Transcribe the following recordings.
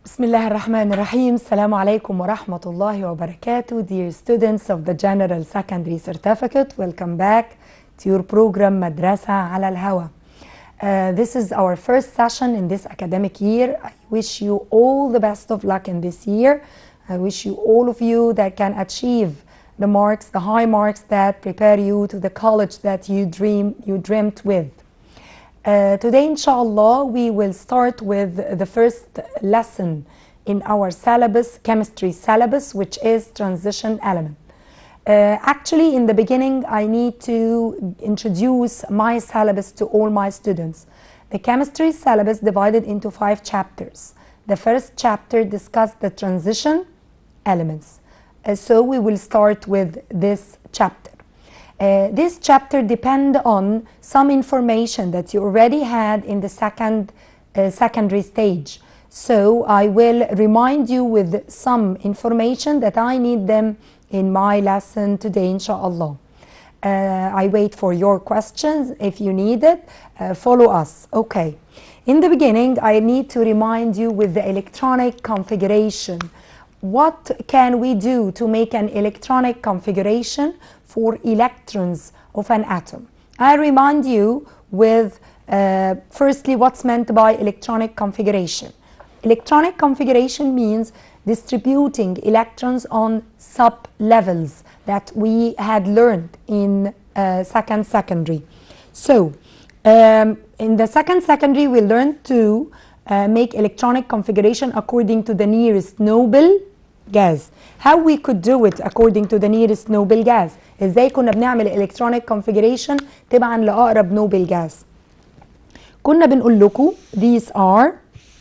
بسم الله الرحمن الرحيم السلام عليكم ورحمة الله وبركاته Dear students of the General Secondary Certificate Welcome back to your program مدرسة على الهوى Uh, this is our first session in this academic year. I wish you all the best of luck in this year. I wish you all of you that can achieve the marks, the high marks that prepare you to the college that you dream you dreamt with. Uh, today, inshallah, we will start with the first lesson in our syllabus, chemistry syllabus, which is transition element. Uh, actually, in the beginning, I need to introduce my syllabus to all my students. The chemistry syllabus divided into five chapters. The first chapter discussed the transition elements. Uh, so we will start with this chapter. Uh, this chapter depend on some information that you already had in the second uh, secondary stage. So I will remind you with some information that I need them in my lesson today, inshallah. Uh, I wait for your questions if you need it. Uh, follow us. Okay. In the beginning, I need to remind you with the electronic configuration. What can we do to make an electronic configuration for electrons of an atom? I remind you with uh, firstly what's meant by electronic configuration. Electronic configuration means distributing electrons on sub levels that we had learned in uh, second secondary. So, um, in the second secondary, we learned to uh, make electronic configuration according to the nearest noble gas. How we could do it according to the nearest noble gas. ازاي كنا بنعمل electronic configuration تبعا لأقرب noble gas. كنا بنقول لكم these are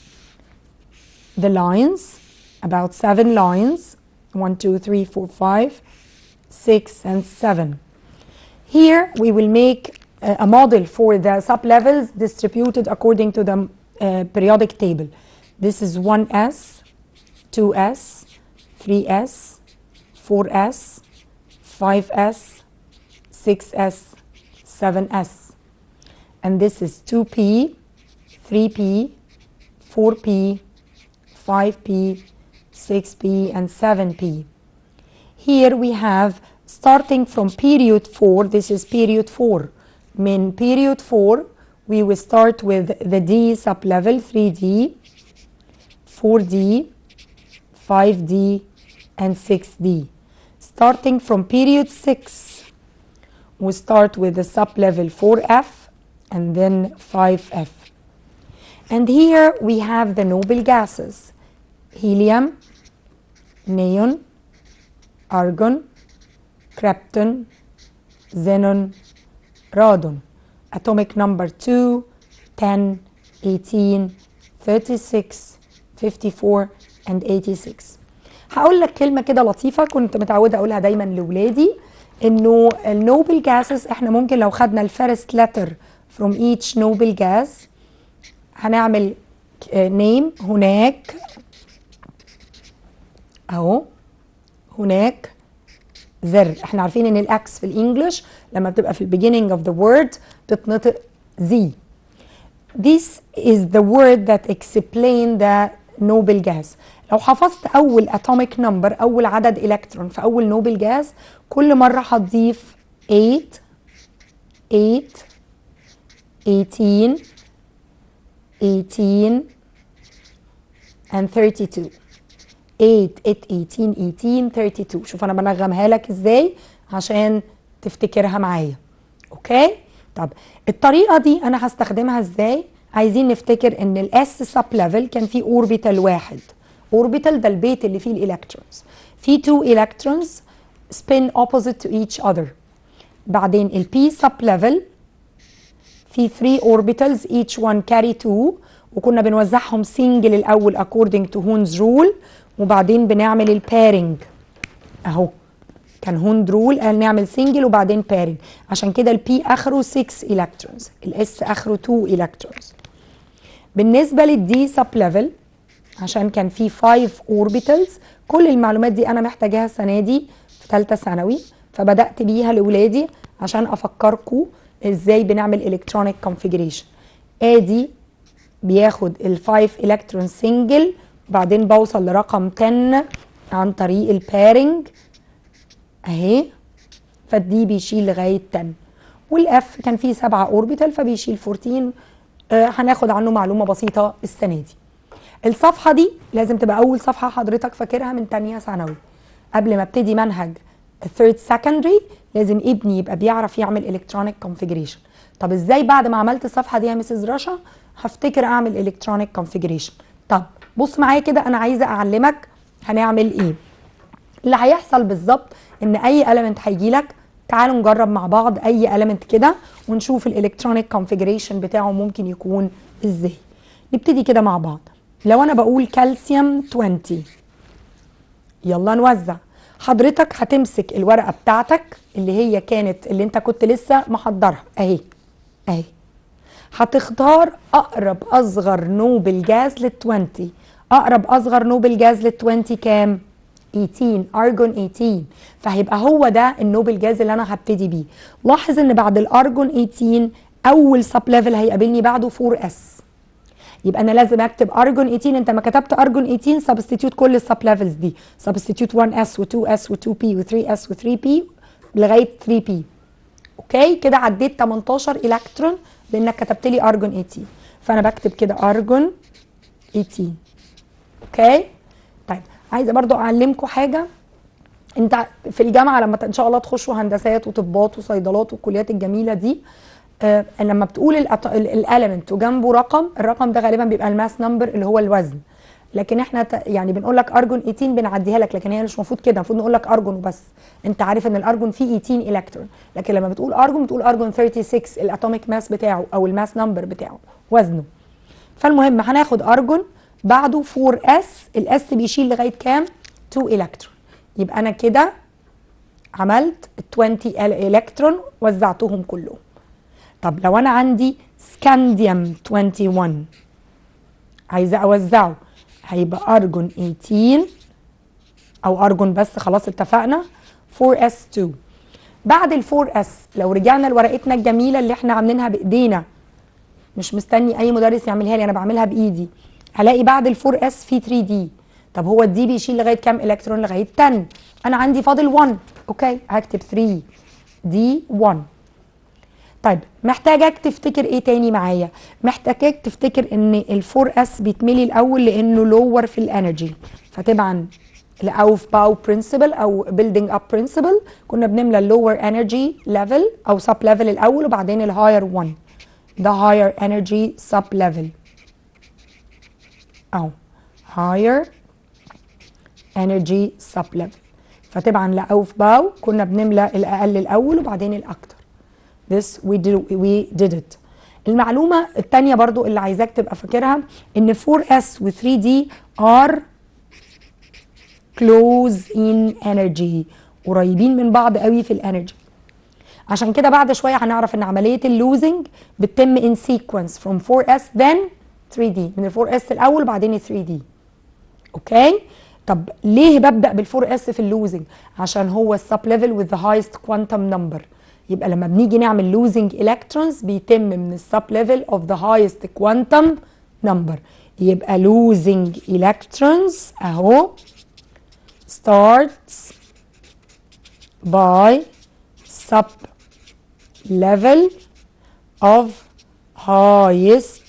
the lines about seven lines one two three four five six and seven here we will make a, a model for the sublevels distributed according to the uh, periodic table this is 1s 2s 3s 4s 5s 6s 7s and this is 2p 3p 4p 5p, 6p, and 7p. Here we have starting from period 4, this is period 4. In period 4, we will start with the D sublevel 3D, 4D, 5D, and 6D. Starting from period 6, we start with the sublevel 4F and then 5F. And here we have the noble gases helium, neon, argon, krypton, xenon, radon. Atomic number 2, 10, 18, 36, 54 and 86. هقول لك كلمة كده لطيفة كنت متعودة أقولها دايما لولادي إنه النوبل جاسز إحنا ممكن لو خدنا الفيرست letter from each noble gas هنعمل نيم هناك اهو هناك زر احنا عارفين ان الاكس في الانجليش لما بتبقى في البيجيننج اوف ذا وورد بتتنطق زي This is the word that explain the noble gas لو حفظت اول atomic number اول عدد الكترون في اول نوبل جاز كل مره هتضيف 8 8 18 18 and 32 8 8 18 18 32 شوف انا بنغمها لك ازاي عشان تفتكرها معايا اوكي طب الطريقه دي انا هستخدمها ازاي عايزين نفتكر ان الاس سب ليفل كان فيه اوربيتال واحد اوربيتال ده البيت اللي فيه الالكترونز في 2 الكترونز spin opposite to each other بعدين البي سب ليفل في 3 orbitals each one carry 2 وكنا بنوزعهم سنجل الاول according to Hund's rule وبعدين بنعمل البيرنج اهو كان هوند رول قال نعمل سنجل وبعدين بيرنج عشان كده البي اخره 6 الكترونز الاس اخره 2 الكترونز بالنسبه للدي سب ليفل عشان كان في 5 اوربيتالز كل المعلومات دي انا محتاجاها السنه دي في ثالثه ثانوي فبدات بيها لاولادي عشان افكركم ازاي بنعمل الكترونيك كونفيجريشن ادي بياخد ال5 الكترون سنجل بعدين بوصل لرقم 10 عن طريق البارنج اهي فالدي بيشيل لغايه 10 والاف كان فيه سبعة اوربيتال فبيشيل 14 آه هناخد عنه معلومه بسيطه السنه دي الصفحه دي لازم تبقى اول صفحه حضرتك فاكرها من تانية ثانوي قبل ما ابتدي منهج الثيرد سكندري لازم ابني يبقى بيعرف يعمل الكترونيك كونفيجريشن طب ازاي بعد ما عملت الصفحه دي يا مسز رشا هفتكر اعمل الكترونيك كونفيجريشن طب بص معايا كده انا عايزه اعلمك هنعمل ايه اللي هيحصل بالظبط ان اي element هيجي لك تعالوا نجرب مع بعض اي element كده ونشوف الالكترونيك كونفيجريشن بتاعه ممكن يكون ازاي نبتدي كده مع بعض لو انا بقول كالسيوم 20 يلا نوزع حضرتك هتمسك الورقه بتاعتك اللي هي كانت اللي انت كنت لسه محضرها اهي اهي هتختار اقرب اصغر نوبل جاز لل 20 اقرب اصغر نوبل جاز لل 20 كام 18 ارجون 18 فهيبقى هو ده النوبل جاز اللي انا هبتدي بيه لاحظ ان بعد الارجون 18 اول سب ليفل هيقابلني بعده 4 اس يبقى انا لازم اكتب ارجون 18 انت ما كتبت ارجون 18 سبستيتيوت كل السب ليفلز دي سبستيتيوت 1 اس و2 اس و2 بي و3 اس و3 بي لغايه 3 بي اوكي كده عديت 18 الكترون لانك كتبت لي ارجون 18 فانا بكتب كده ارجون 18 اوكي طيب عايزه برضو اعلمكم حاجه انت في الجامعه لما ان شاء الله تخشوا هندسات وطبات وصيدلات والكليات الجميله دي آه لما بتقول الاليمنت وجنبه رقم الرقم ده غالبا بيبقى الماس نمبر اللي هو الوزن لكن احنا يعني بنقول لك ارجون 18 بنعديها لك لكن هي مش المفروض كده المفروض نقول لك ارجون وبس انت عارف ان الارجون فيه 18 الكترون لكن لما بتقول ارجون بتقول ارجون 36 الاتوميك ماس بتاعه او الماس نمبر بتاعه وزنه فالمهم هناخد ارجون بعده 4 اس الاس بيشيل لغايه كام 2 الكترون يبقى انا كده عملت 20 الكترون وزعتهم كلهم طب لو انا عندي سكانديوم 21 عايزه اوزعه هيبقى ارجون 18 او ارجون بس خلاص اتفقنا 4 اس 2 بعد ال 4 اس لو رجعنا لورقتنا الجميله اللي احنا عاملينها بايدينا مش مستني اي مدرس يعملها لي انا بعملها بايدي هلاقي بعد ال 4 اس في 3 دي طب هو الدي بيشيل لغايه كام الكترون لغايه 10 انا عندي فاضل 1 اوكي هكتب 3 دي 1 طيب محتاجك تفتكر ايه تاني معايا محتاجك تفتكر ان ال 4 اس بيتملي الاول لانه لور في الانرجي فتبعا الاوف باو برنسبل او بيلدينج اب برنسبل كنا بنملى اللور انرجي ليفل او سب ليفل الاول وبعدين الهاير 1 ده هاير انرجي سب ليفل او higher energy sub level فتبعا لأوف باو كنا بنملى الأقل الأول وبعدين الأكتر this we did, we did it المعلومة التانية برضو اللي عايزاك تبقى فاكرها ان 4S و 3D are close in energy قريبين من بعض قوي في الانرجي عشان كده بعد شوية هنعرف ان عملية اللوزنج بتتم in sequence from 4S then 3D من ال 4S الاول وبعدين ال 3D اوكي طب ليه ببدا بال 4S في اللوزنج عشان هو السب ليفل with the highest quantum number يبقى لما بنيجي نعمل لوزنج الكترونز بيتم من السب ليفل of the highest quantum number يبقى losing electrons اهو starts by sub level of highest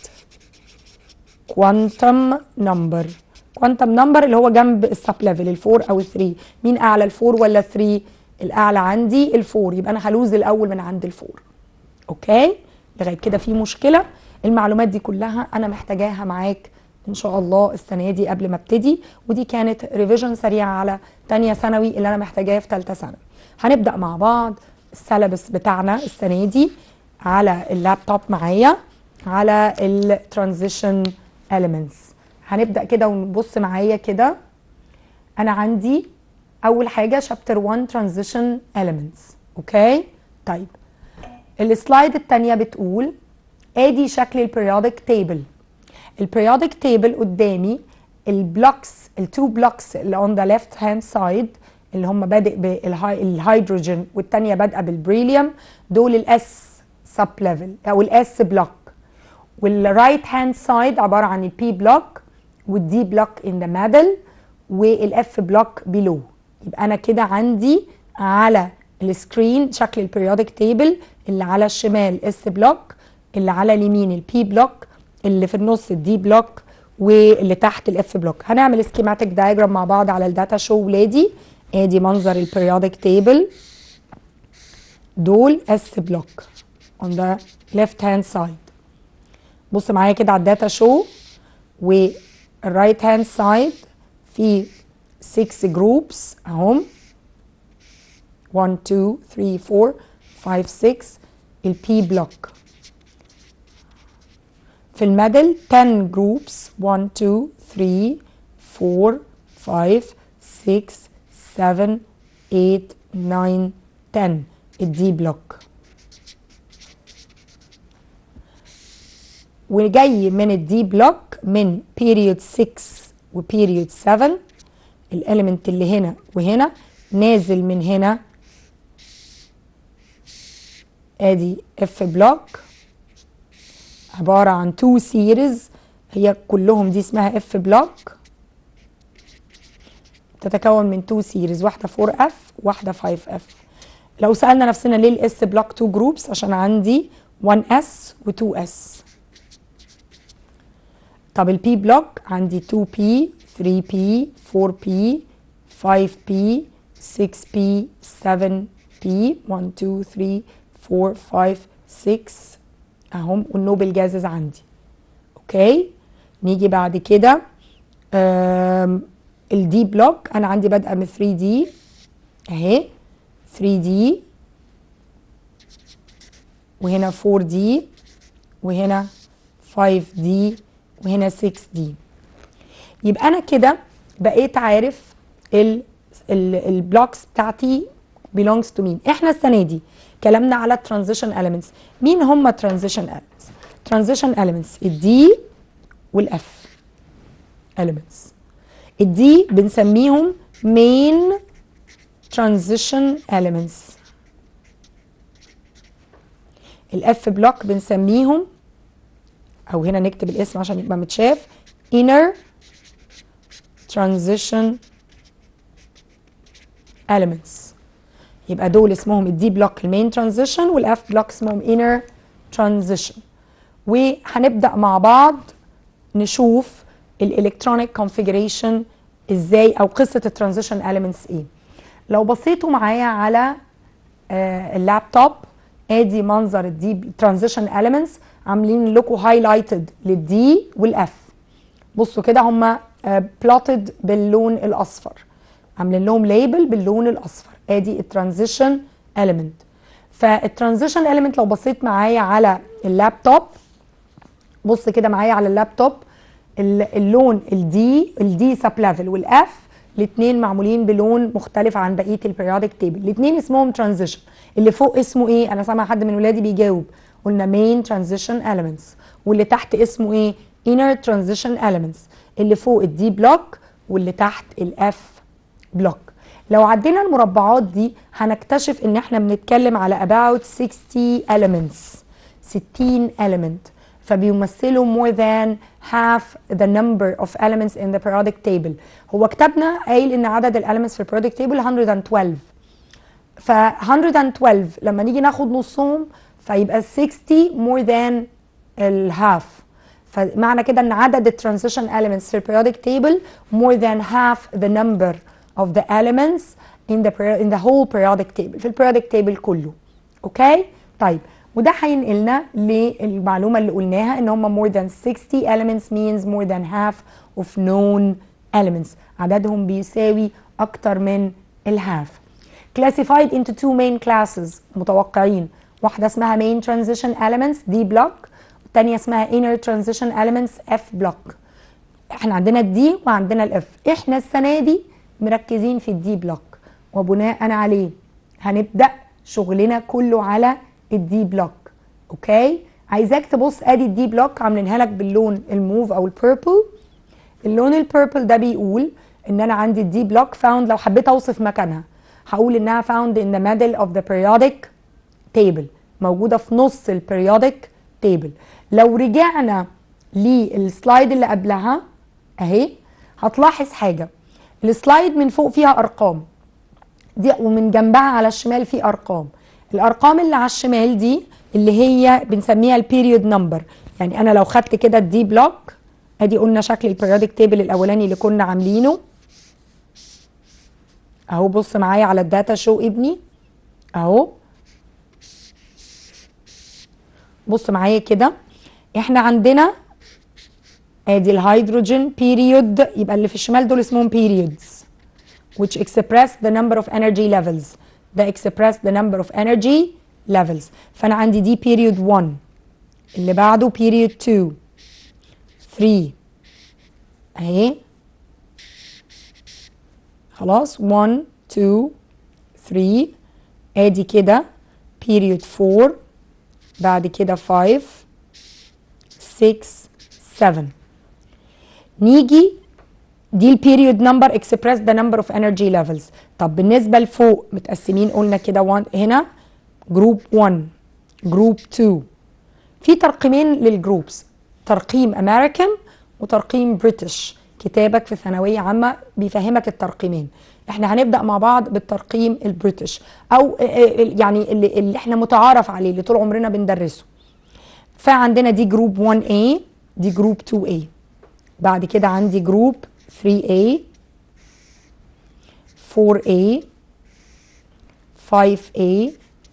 quantum number quantum number اللي هو جنب السب ليفل الفور او الثري مين اعلى الفور ولا الثري الاعلى عندي الفور يبقى انا هلوز الاول من عند الفور اوكي لغايه كده في مشكله المعلومات دي كلها انا محتاجاها معاك ان شاء الله السنه دي قبل ما ابتدي ودي كانت ريفيجن سريعه على تانية ثانوي اللي انا محتاجاه في ثالثه ثانوي هنبدا مع بعض السلبس بتاعنا السنه دي على اللابتوب معايا على الترانزيشن elements هنبدا كده ونبص معايا كده انا عندي اول حاجه شابتر 1 ترانزيشن elements اوكي طيب السلايد الثانيه بتقول ادي شكل البريودك تيبل البريودك تيبل قدامي البلوكس التو بلوكس اللي اون ذا ليفت هاند سايد اللي هم بادئ بالهيدروجين والثانيه بادئه بالبريليوم دول الاس سب ليفل او الاس بلوك والرايت هاند سايد عباره عن البي بلوك والدي بلوك ان ذا ميدل والاف بلوك بيلو يبقى انا كده عندي على السكرين شكل البريودك تيبل اللي على الشمال اس بلوك اللي على اليمين البي بلوك اللي في النص الدي بلوك واللي تحت الاف بلوك هنعمل سكيماتيك دايجرام مع بعض على الداتا شو ولادي ادي منظر البريودك تيبل دول اس بلوك on the left hand side بص معايا كده على الداتا شو والرايت هاند سايد في 6 جروبس اهم 1 2 3 4 5 6 البي بلوك في الميدل 10 جروبس 1 2 3 4 5 6 7 8 9 10 الدي بلوك وجاي من الدي بلوك من بيريود 6 وبيريود 7 الاليمنت اللي هنا وهنا نازل من هنا ادي اف بلوك عبارة عن 2 سيريز هي كلهم دي اسمها اف بلوك تتكون من 2 سيريز واحدة 4 اف واحدة 5 اف لو سألنا نفسنا ليه الاس بلوك 2 جروبس عشان عندي 1 اس و 2 اس طب البي بلوك عندي 2 بي 3 بي 4 بي 5 بي 6 بي 7 بي 1 2 3 4 5 6 اهم والنوبل جازز عندي اوكي نيجي بعد كده الدي بلوك انا عندي بادئه من 3 دي اهي 3 دي وهنا 4 دي وهنا 5 دي وهنا 6 دي يبقى انا كده بقيت عارف ال البلوكس بتاعتي belongs to مين احنا السنه دي كلامنا على transition elements مين هم transition elements transition elements الدي والاف elements الدي بنسميهم main transition elements الاف بلوك بنسميهم او هنا نكتب الاسم عشان يبقى متشاف inner transition elements يبقى دول اسمهم الدي بلوك المين ترانزيشن والاف بلوك اسمهم inner transition وهنبدا مع بعض نشوف الالكترونيك كونفيجريشن ازاي او قصه الترانزيشن elements ايه لو بصيتوا معايا على آه اللابتوب ادي منظر الدي ترانزيشن elements عاملين لكم هايلايتد للدي والاف بصوا كده هم بلوتد باللون الاصفر عاملين لهم ليبل باللون الاصفر ادي الترانزيشن element فالترانزيشن element لو بصيت معايا على اللابتوب بص كده معايا على اللابتوب اللون الدي الدي سب ليفل والاف الاثنين معمولين بلون مختلف عن بقيه البريودك تيبل الاثنين اسمهم ترانزيشن اللي فوق اسمه ايه انا سامع حد من ولادي بيجاوب قلنا مين ترانزيشن elements واللي تحت اسمه ايه inner transition elements اللي فوق الدي بلوك واللي تحت الاف بلوك لو عدينا المربعات دي هنكتشف ان احنا بنتكلم على about 60 elements 60 element فبيمثلوا more than half the number of elements in the periodic table هو كتابنا قايل ان عدد الاليمنتس في البريودك تيبل 112 ف 112 لما نيجي ناخد نصهم فيبقى 60 more than الهاف فمعنى كده ان عدد الترانزيشن elements في البريودك تيبل more than half the number of the elements in the in the whole periodic table في البريودك تيبل كله اوكي طيب وده هينقلنا للمعلومه اللي قلناها ان هم more than 60 elements means more than half of known elements عددهم بيساوي اكتر من الهاف classified into two main classes متوقعين واحده اسمها main transition elements دي بلوك الثانيه اسمها inner transition elements اف بلوك احنا عندنا الدي وعندنا الاف احنا السنه دي مركزين في الدي بلوك وبناء عليه هنبدا شغلنا كله على الدي بلوك اوكي عايزاك تبص ادي الدي بلوك عاملينها لك باللون الموف او البيربل اللون البيربل ده بيقول ان انا عندي الدي بلوك فاوند لو حبيت اوصف مكانها هقول انها found in the middle of the periodic table موجوده في نص البريودك تيبل لو رجعنا للسلايد اللي قبلها اهي هتلاحظ حاجه السلايد من فوق فيها ارقام دي ومن جنبها على الشمال في ارقام الارقام اللي على الشمال دي اللي هي بنسميها البيريود نمبر يعني انا لو خدت كده الدي بلوك ادي قلنا شكل البيريودك تيبل الاولاني اللي كنا عاملينه اهو بص معايا على الداتا شو ابني اهو بص معايا كده احنا عندنا ادي الهيدروجين بيريود يبقى اللي في الشمال دول اسمهم periods which express the number of energy levels ده express the number of energy levels فانا عندي دي period 1 اللي بعده period 2 3 اهي خلاص 1 2 3 ادي كده period 4 بعد كده 5 6 7 نيجي دي البيريود نمبر اكسبريس ذا نمبر اوف انرجي ليفلز طب بالنسبه لفوق متقسمين قلنا كده 1 هنا جروب 1 جروب 2 في ترقيمين للجروبس ترقيم امريكان وترقيم بريتش كتابك في ثانويه عامه بيفهمك الترقيمين احنا هنبدا مع بعض بالترقيم البريتش او يعني اللي, اللي احنا متعارف عليه اللي طول عمرنا بندرسه فعندنا دي جروب 1A دي جروب 2A بعد كده عندي جروب 3A 4A 5A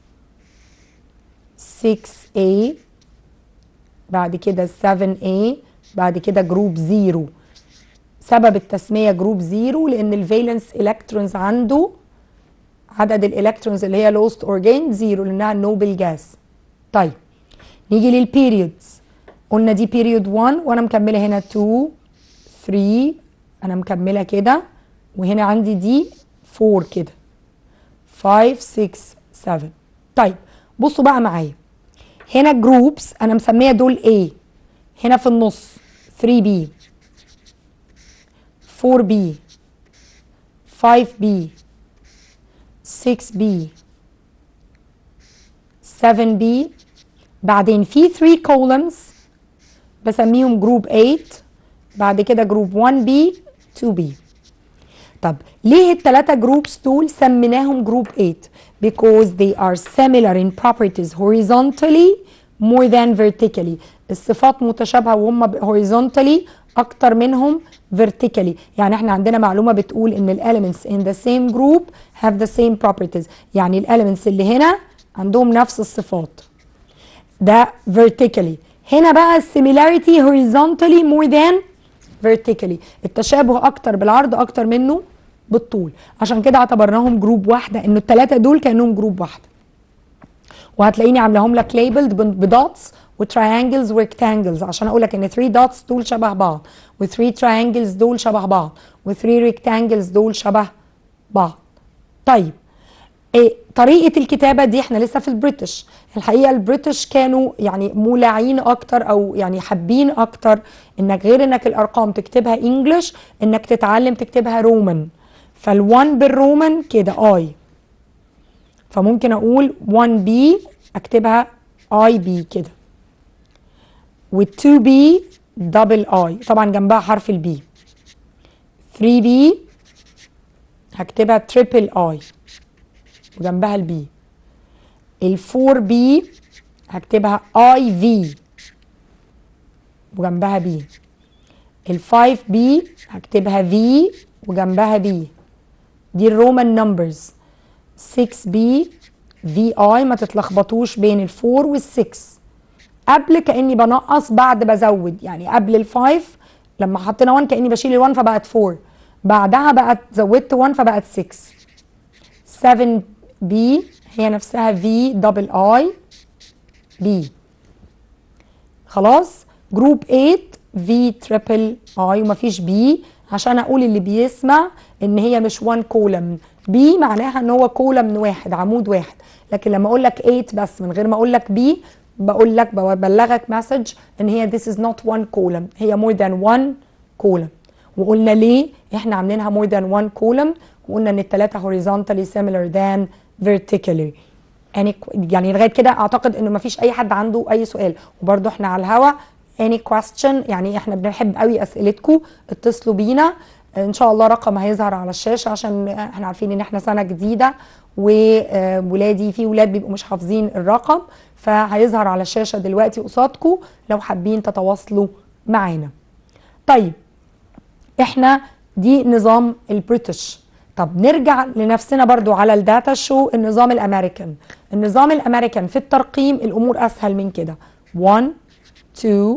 6A بعد كده 7A بعد كده جروب 0 سبب التسمية جروب 0 لأن الفالنس إلكترونز عنده عدد الإلكترونز اللي هي لوست أور جيند 0 لأنها نوبل جاز طيب نيجي للبيريودز قلنا دي بيريود 1 وأنا مكملة هنا 2 3 انا مكمله كده وهنا عندي دي 4 كده 5 6 7 طيب بصوا بقى معايا هنا جروبس انا مسميه دول A هنا في النص 3B 4B 5B 6B 7B بعدين في 3 columns بسميهم جروب 8 بعد كده جروب 1B 2B طب ليه الثلاثة جروبس دول سميناهم جروب 8 because they are similar in properties horizontally more than vertically الصفات متشابهة وهم horizontally أكتر منهم vertically يعني احنا عندنا معلومة بتقول ان ال elements in the same group have the same properties يعني ال elements اللي هنا عندهم نفس الصفات ده vertically هنا بقى similarity horizontally more than vertically التشابه اكتر بالعرض اكتر منه بالطول عشان كده اعتبرناهم جروب واحده انه الثلاثه دول كانهم جروب واحده وهتلاقيني عاملاهم لك ليبلد بدوتس وتراينجلز وريكتانجلز عشان اقول لك ان 3 دوتس دول شبه بعض و3 تراينجلز دول شبه بعض و3 ريكتانجلز دول شبه بعض طيب إيه طريقه الكتابه دي احنا لسه في البريتش الحقيقه البريتش كانوا يعني مولعين اكتر او يعني حابين اكتر انك غير انك الارقام تكتبها انجلش انك تتعلم تكتبها رومان فال1 بالرومان كده اي فممكن اقول 1 بي اكتبها اي بي كده وال2 بي دبل اي طبعا جنبها حرف البي 3 بي هكتبها تريبل اي وجنبها البي ال4 بي هكتبها اي في وجنبها بي ال5 بي هكتبها في وجنبها بي دي الرومان نمبرز 6 بي في اي ما تتلخبطوش بين ال4 وال6 قبل كاني بنقص بعد بزود يعني قبل ال5 لما حطينا 1 كاني بشيل ال1 فبقت 4 بعدها بقت زودت 1 فبقت 6 7 بي هي نفسها في دبل اي بي خلاص جروب 8 في تريبل اي ومفيش بي عشان اقول اللي بيسمع ان هي مش 1 كولم بي معناها ان هو كولم واحد عمود واحد لكن لما اقول لك 8 بس من غير ما اقول لك بي بقول لك ببلغك مسج ان هي this is not one column هي more than one column وقلنا ليه احنا عاملينها more than one column وقلنا ان الثلاثه horizontally similar than vertically يعني يعني لغايه كده اعتقد انه ما فيش اي حد عنده اي سؤال وبرده احنا على الهوا any question يعني احنا بنحب قوي اسئلتكم اتصلوا بينا ان شاء الله رقم هيظهر على الشاشه عشان احنا عارفين ان احنا سنه جديده وولادي في ولاد بيبقوا مش حافظين الرقم فهيظهر على الشاشه دلوقتي قصادكم لو حابين تتواصلوا معانا طيب احنا دي نظام البريتش طب نرجع لنفسنا برضو على الداتا شو النظام الامريكان النظام الامريكان في الترقيم الامور اسهل من كده 1 2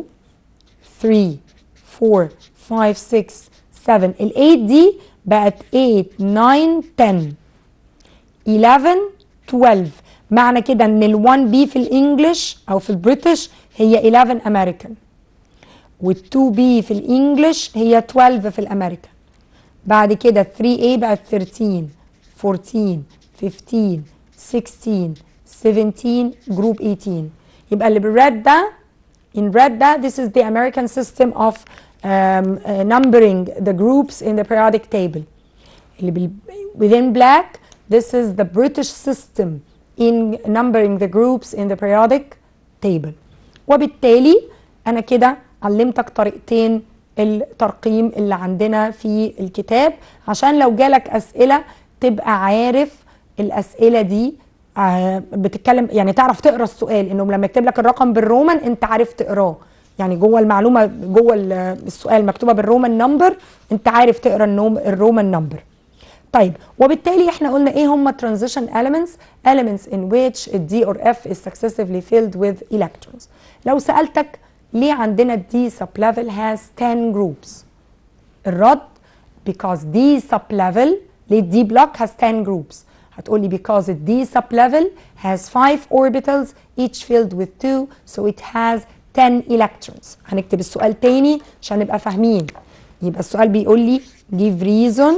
3 4 5 6 7 ال 8 دي بقت 8 9 10 11 12 معنى كده ان ال 1 بي في الانجليش او في البريتش هي 11 امريكان وال 2 بي في الانجليش هي 12 في الامريكان بعد كده 3 a بقت 13 14 15 16 17 جروب 18 يبقى اللي بالريد ده in red ده this is the American system of um, uh, numbering the groups in the periodic table اللي بال within black this is the British system in numbering the groups in the periodic table وبالتالي انا كده علمتك طريقتين الترقيم اللي عندنا في الكتاب عشان لو جالك اسئله تبقى عارف الاسئله دي آه، بتتكلم يعني تعرف تقرا السؤال انه لما يكتب لك الرقم بالرومان انت عارف تقراه يعني جوه المعلومه جوه ال- السؤال مكتوبه بالرومان نمبر انت عارف تقرا النوم الرومان نمبر طيب وبالتالي احنا قلنا ايه هم transition elements elements in which a D or F is successively filled with electrons لو سألتك ليه عندنا D sublevel has 10 groups الرد because D sublevel ليه D block has 10 groups هتقولي because the D sublevel has 5 orbitals each filled with 2 so it has 10 electrons هنكتب السؤال تاني عشان نبقى فاهمين يبقى السؤال بيقول لي give reason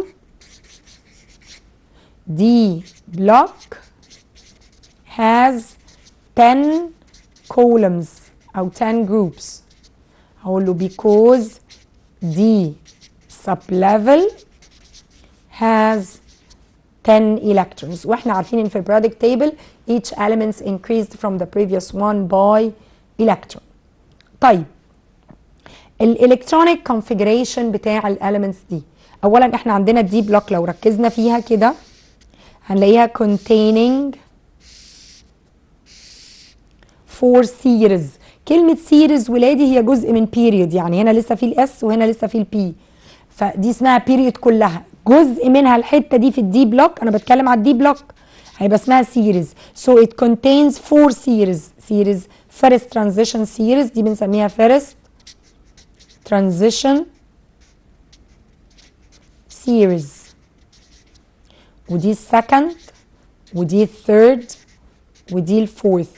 D block has 10 columns أو 10 groups هقول له because D sublevel has 10 electrons واحنا عارفين ان في periodic table each elements increased from the previous one by electron طيب الالكترونيك configuration بتاع الاليمنتس دي اولا احنا عندنا الدي بلوك لو ركزنا فيها كده هنلاقيها containing four series كلمة series ولادي هي جزء من period يعني هنا لسه في الاس وهنا لسه في البي فدي اسمها period كلها جزء منها الحتة دي في الدي بلوك انا بتكلم على الدي بلوك هيبقى اسمها series so it contains four series series first transition series دي بنسميها first transition series ودي السكند ودي الثيرد ودي الفورث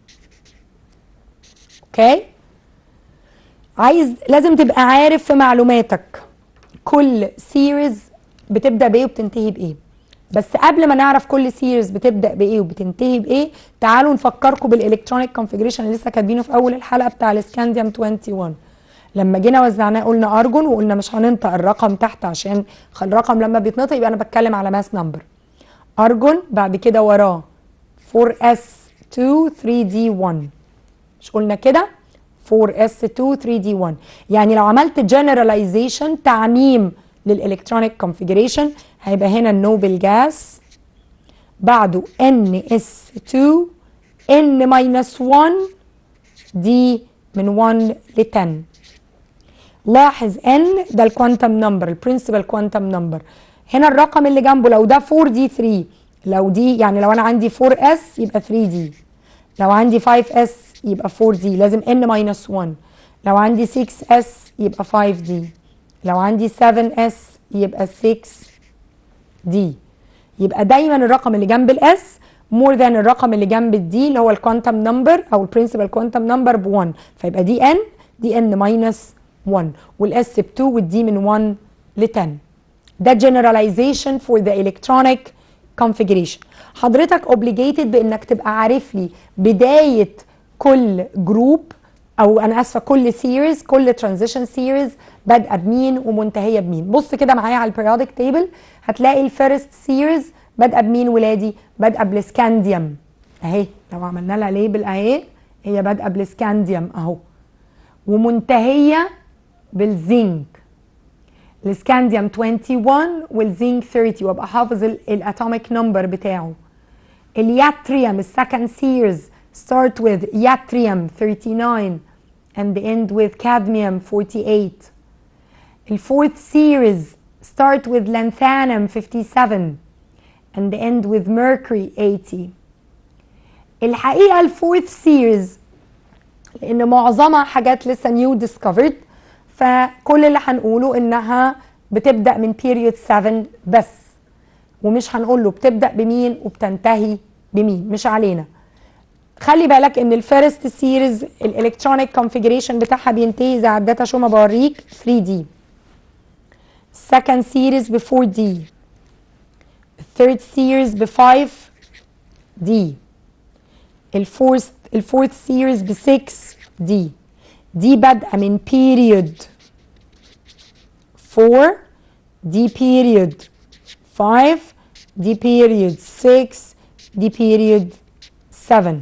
اوكي عايز لازم تبقى عارف في معلوماتك كل سيريز بتبدا بايه وبتنتهي بايه بس قبل ما نعرف كل سيريز بتبدا بايه وبتنتهي بايه تعالوا نفكركم بالالكترونيك كونفيجريشن اللي لسه كاتبينه في اول الحلقه بتاع الاسكانديوم 21 لما جينا وزعناه قلنا ارجون وقلنا مش هننطق الرقم تحت عشان خ- الرقم لما بيتنطق يبقى انا بتكلم على ماس نمبر ارجون بعد كده وراه 4s2 3d1 مش قلنا كده 4s2 3d1 يعني لو عملت generalization تعميم للالكترونيك كونفيجريشن هيبقى هنا النوبل جاس بعده ns2 n minus 1 دي من 1 ل 10 لاحظ n ده الكوانتم نمبر البرنسبل كوانتم نمبر هنا الرقم اللي جنبه لو ده 4 دي 3 لو دي يعني لو انا عندي 4 s يبقى 3 دي لو عندي 5 s يبقى 4 دي لازم n minus 1 لو عندي 6 s يبقى 5 دي لو عندي 7 s يبقى 6 دي يبقى دايما الرقم اللي جنب الاس مور ذان الرقم اللي جنب الدي اللي هو الكوانتم نمبر او البرنسبل كوانتم نمبر ب 1 فيبقى دي ان دي ان ماينس 1 والاس ب 2 والدي من 1 ل 10 ده generalization for the electronic configuration حضرتك obligated بانك تبقى عارف لي بدايه كل جروب او انا اسفه كل سيريز كل ترانزيشن سيريز بادئه بمين ومنتهيه بمين بص كده معايا على البيريودك تيبل هتلاقي الفيرست سيريز بادئه بمين ولادي بادئه بالسكانديوم اهي لو عملنا لها ليبل اهي هي بادئه بالسكانديوم اهو ومنتهيه بالزنك السكانديوم 21 والزنك 30 وابقى حافظ الاتوميك نمبر بتاعه الياتريوم السكند سيريز start with yttrium 39 and end with cadmium 48 الفورث series start with lanthanum 57 and end with mercury 80 الحقيقة الفورث series لأن معظمها حاجات لسه نيو discovered فكل اللي هنقوله إنها بتبدأ من period 7 بس ومش هنقول له بتبدأ بمين وبتنتهي بمين مش علينا خلي بالك ان الفيرست سيريز الالكترونيك كونفيجريشن بتاعها بينتهي زي الداتا شو ما بوريك 3 دي second series ب 4 دي third series ب 5 دي الفورث الفورث series ب 6 دي دي بادئه من period 4 دي period 5 دي period 6 دي period 7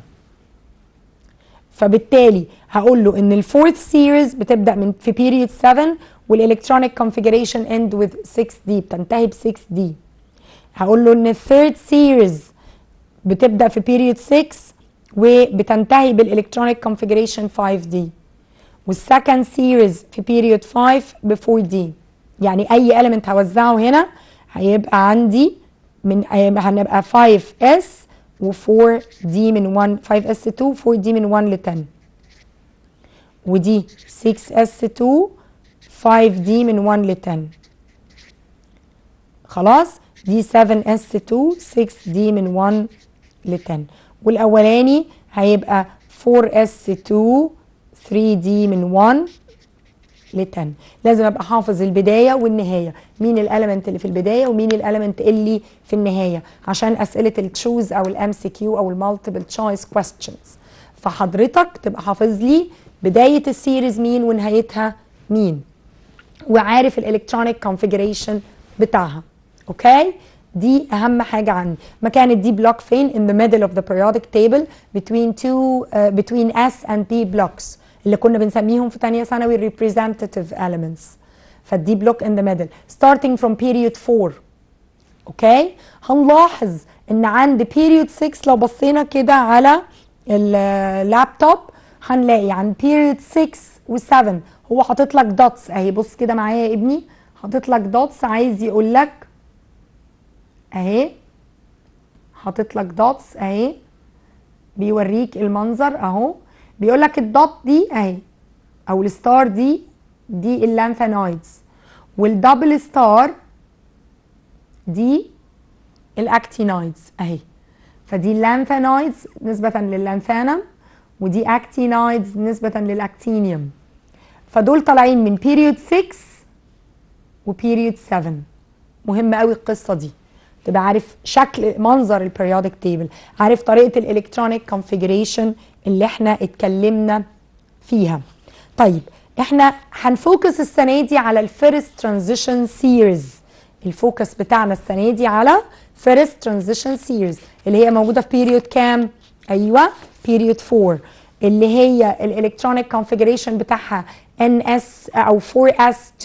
فبالتالي هقول له ان الفورث سيريز بتبدا من في بيريود 7 والالكترونيك كونفيجريشن اند وذ 6 دي بتنتهي ب 6 دي هقول له ان الثيرد سيريز بتبدا في بيريود 6 وبتنتهي بالالكترونيك كونفيجريشن 5 دي والسكند سيريز في بيريود 5 ب 4 دي يعني اي element هوزعه هنا هيبقى عندي من هنبقى 5 اس و4 دي من 1 5 اس 2 4 دي من 1 ل 10 ودي 6 اس 2 5 دي من 1 ل 10 خلاص دي 7 اس 2 6 دي من 1 ل 10 والاولاني هيبقى 4 اس 2 3 دي من 1 ل 10 لازم ابقى حافظ البدايه والنهايه مين الاليمنت اللي في البدايه ومين الاليمنت اللي في النهايه عشان اسئله التشوز او الام سي كيو او المالتيبل تشويس كويستشنز فحضرتك تبقى حافظ لي بدايه السيريز مين ونهايتها مين وعارف الالكترونيك كونفيجريشن بتاعها اوكي دي اهم حاجه عندي مكان الدي بلوك فين in the middle of the periodic table between two uh, between S and P blocks اللي كنا بنسميهم في تانية ثانوي representative elements فالدي بلوك in the middle starting from period 4 اوكي هنلاحظ ان عند period 6 لو بصينا كده على اللابتوب هنلاقي عند period 6 و7 هو حاطط لك دوتس اهي بص كده معايا يا ابني حاطط لك دوتس عايز يقول لك اهي حاطط لك دوتس اهي بيوريك المنظر اهو بيقول لك الدوت دي اهي او الستار دي دي اللانثانويدز والدبل ستار دي الاكتينويدز اهي فدي اللانثانويدز نسبة لللانثانم ودي اكتينويدز نسبة للاكتينيوم فدول طالعين من بيريود 6 وبيريود 7 مهم قوي القصة دي تبقى عارف شكل منظر البريودك تيبل عارف طريقة الالكترونيك كونفيجريشن اللي احنا اتكلمنا فيها طيب احنا هنفوكس السنة دي على الفيرست ترانزيشن سيريز الفوكس بتاعنا السنة دي على فيرست ترانزيشن سيريز اللي هي موجودة في بيريود كام؟ ايوه بيريود 4 اللي هي الالكترونيك كونفيجريشن بتاعها NS او 4S2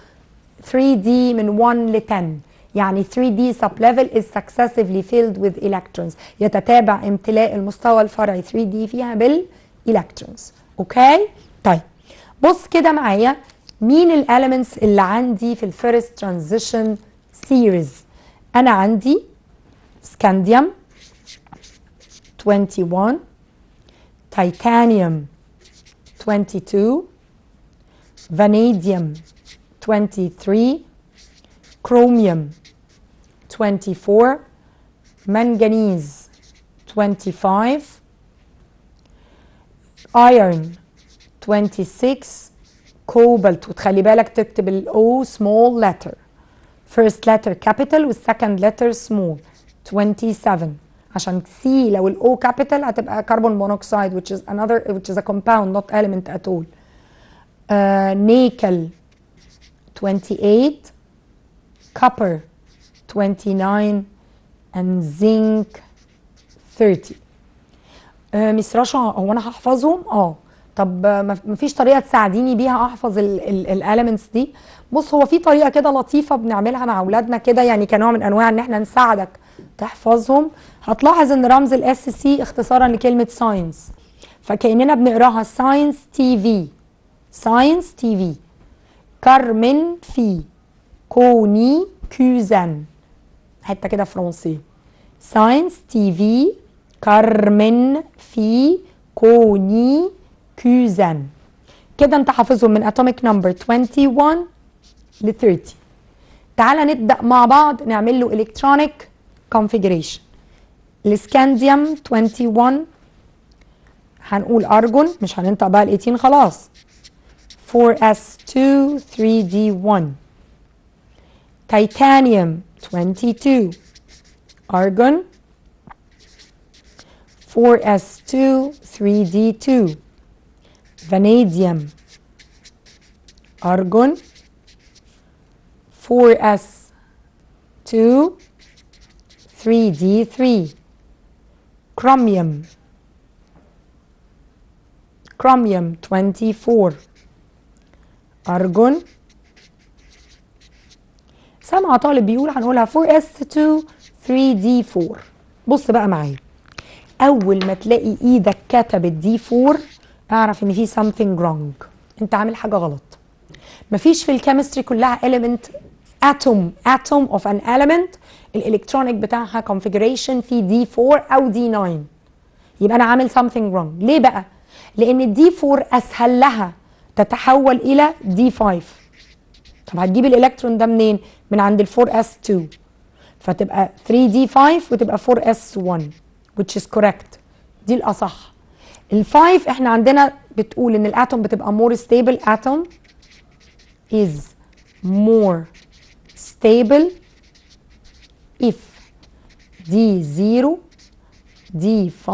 3D من 1 ل 10 يعني 3D sublevel is successively filled with electrons يتتابع امتلاء المستوى الفرعي 3D فيها بالالكترونز اوكي طيب بص كده معايا مين الاليمنتس اللي عندي في الفيرست ترانزيشن سيريز انا عندي سكانديوم 21 تيتانيوم 22 vanadium 23 chromium 24 manganese 25 iron 26 cobalt وتخلي بالك تكتب ال O small letter first letter capital والsecond letter small 27 عشان C لو ال O capital هتبقى carbon monoxide which is another which is a compound not element at all uh, nickel 28 copper 29 and zinc 30 آه مس رشا هو انا هحفظهم اه طب ما مفيش طريقه تساعديني بيها احفظ الاليمنتس دي بص هو في طريقه كده لطيفه بنعملها مع اولادنا كده يعني كنوع من انواع ان احنا نساعدك تحفظهم هتلاحظ ان رمز الاس سي اختصارا لكلمه ساينس فكاننا بنقراها ساينس تي في ساينس تي في كارمن في كوني كوزان حته كده فرنسي ساينس تي في كارمن في كوني كوزان كده انت حافظهم من اتوميك نمبر 21 ل 30 تعالى نبدا مع بعض نعمل له الكترونيك كونفيجريشن السكانديوم 21 هنقول ارجون مش هننطق بقى ال 18 خلاص 4s2 3d1 titanium 22 argon 4s2 3d2 vanadium argon 4s2 3d3 chromium chromium 24 argon سامعة طالب بيقول هنقولها 4s2 3d4 بص بقى معايا اول ما تلاقي ايدك كتبت دي 4 اعرف ان في something wrong انت عامل حاجه غلط مفيش في الكيمستري كلها element atom atom of an element الالكترونيك بتاعها configuration في دي 4 او دي 9 يبقى انا عامل something wrong ليه بقى لان الدي 4 اسهل لها تتحول الى دي 5 طب هتجيب الالكترون ده منين من عند ال 4 اس 2 فتبقى 3 دي 5 وتبقى 4 اس 1 which is correct دي الاصح ال5 احنا عندنا بتقول ان الاتوم بتبقى more stable atom is more stable if D0 D5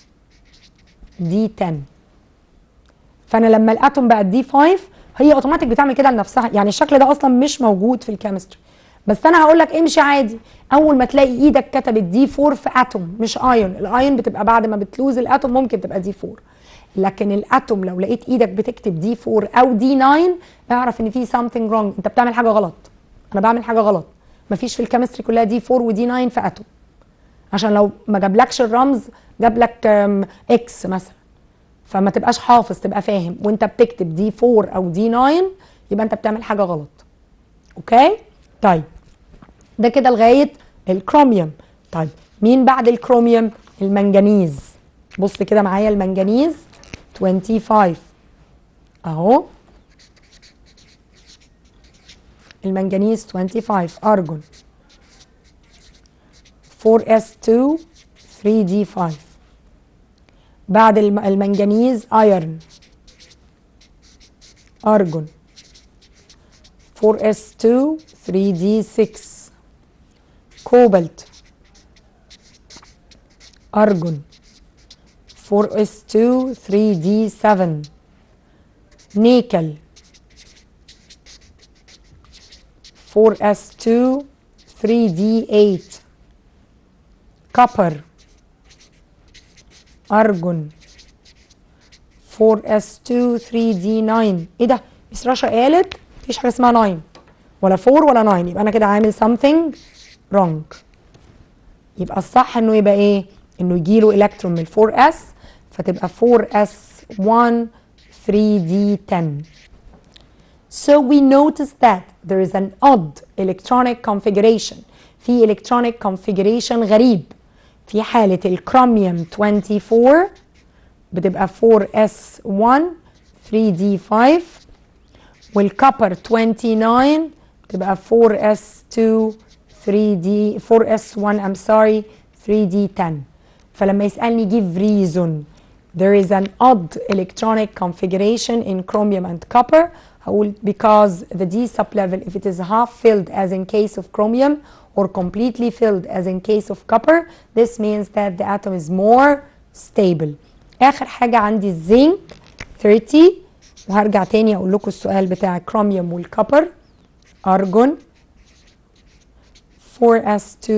D10 فانا لما الاتوم بقت دي 5 هي اوتوماتيك بتعمل كده لنفسها يعني الشكل ده اصلا مش موجود في الكيمستري بس انا هقول لك امشي عادي اول ما تلاقي ايدك كتبت دي 4 في اتوم مش ايون الايون بتبقى بعد ما بتلوز الاتوم ممكن تبقى دي 4 لكن الاتوم لو لقيت ايدك بتكتب دي 4 او دي 9 اعرف ان في something wrong انت بتعمل حاجه غلط انا بعمل حاجه غلط مفيش في الكيمستري كلها دي 4 ودي 9 في اتوم عشان لو ما جابلكش الرمز جاب لك اكس مثلا فما تبقاش حافظ تبقى فاهم وانت بتكتب دي 4 او دي 9 يبقى انت بتعمل حاجه غلط اوكي طيب ده كده لغايه الكروميوم طيب مين بعد الكروميوم المنجنيز بص كده معايا المنجنيز 25 اهو المنجنيز 25 ارجون 4s2 3d5 بعد المنجنيز ايرن ارجون 4s2 3d6 كوبالت ارجون 4s2 3d7 نيكل 4s2 3d8 كوبر ارجون 4s2 3d9 ايه ده مس رشا قالت مفيش حاجه اسمها 9 ولا 4 ولا 9 يبقى انا كده عامل something wrong يبقى الصح انه يبقى ايه انه يجي له الكترون من 4s فتبقى 4s1 3d10 So we notice that there is an odd electronic configuration في electronic configuration غريب في حالة الكروميوم 24 بتبقى 4s1 3d5 والكوبر 29 بتبقى 4s2 3d 4s1 I'm sorry 3d10 فلما يسألني give reason there is an odd electronic configuration in chromium and copper هقول because the d sublevel if it is half filled as in case of chromium or completely filled as in case of copper this means that the atom is more stable اخر حاجة عندي الزنك 30 وهرجع تاني اقول لكم السؤال بتاع الكروميوم والكوبر ارجون 4s2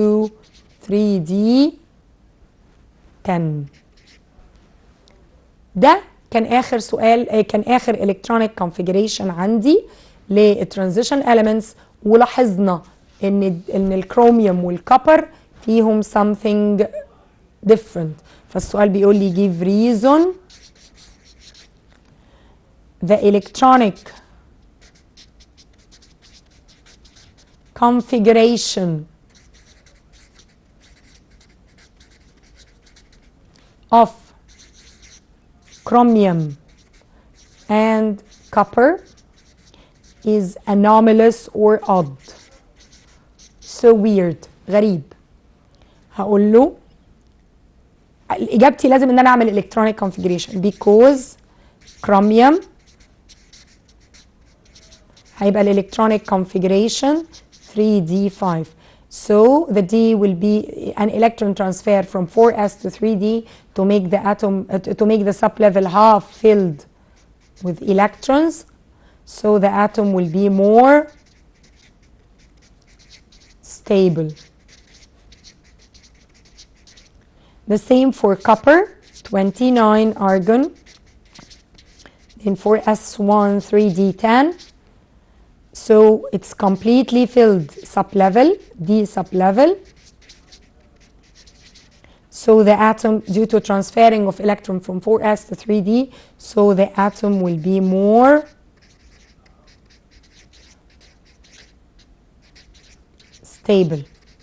3d 10 ده كان اخر سؤال آه، كان اخر الكترونيك كونفيجريشن عندي للترانزيشن اليمنتس ولاحظنا ان ان الكروميوم والكوبر فيهم something different فالسؤال بيقول لي give reason the electronic configuration of chromium and copper is anomalous or odd so weird غريب هقول له اجابتي لازم ان انا اعمل electronic configuration because chromium هيبقى الالكترونيك configuration 3d5 so the d will be an electron transfer from 4s to 3d to make the atom uh, to make the sublevel half filled with electrons so the atom will be more stable the same for copper 29 argon in 4s1 3d10 so it's completely filled sublevel d sublevel so the atom due to transferring of electron from 4s to 3d so the atom will be more stable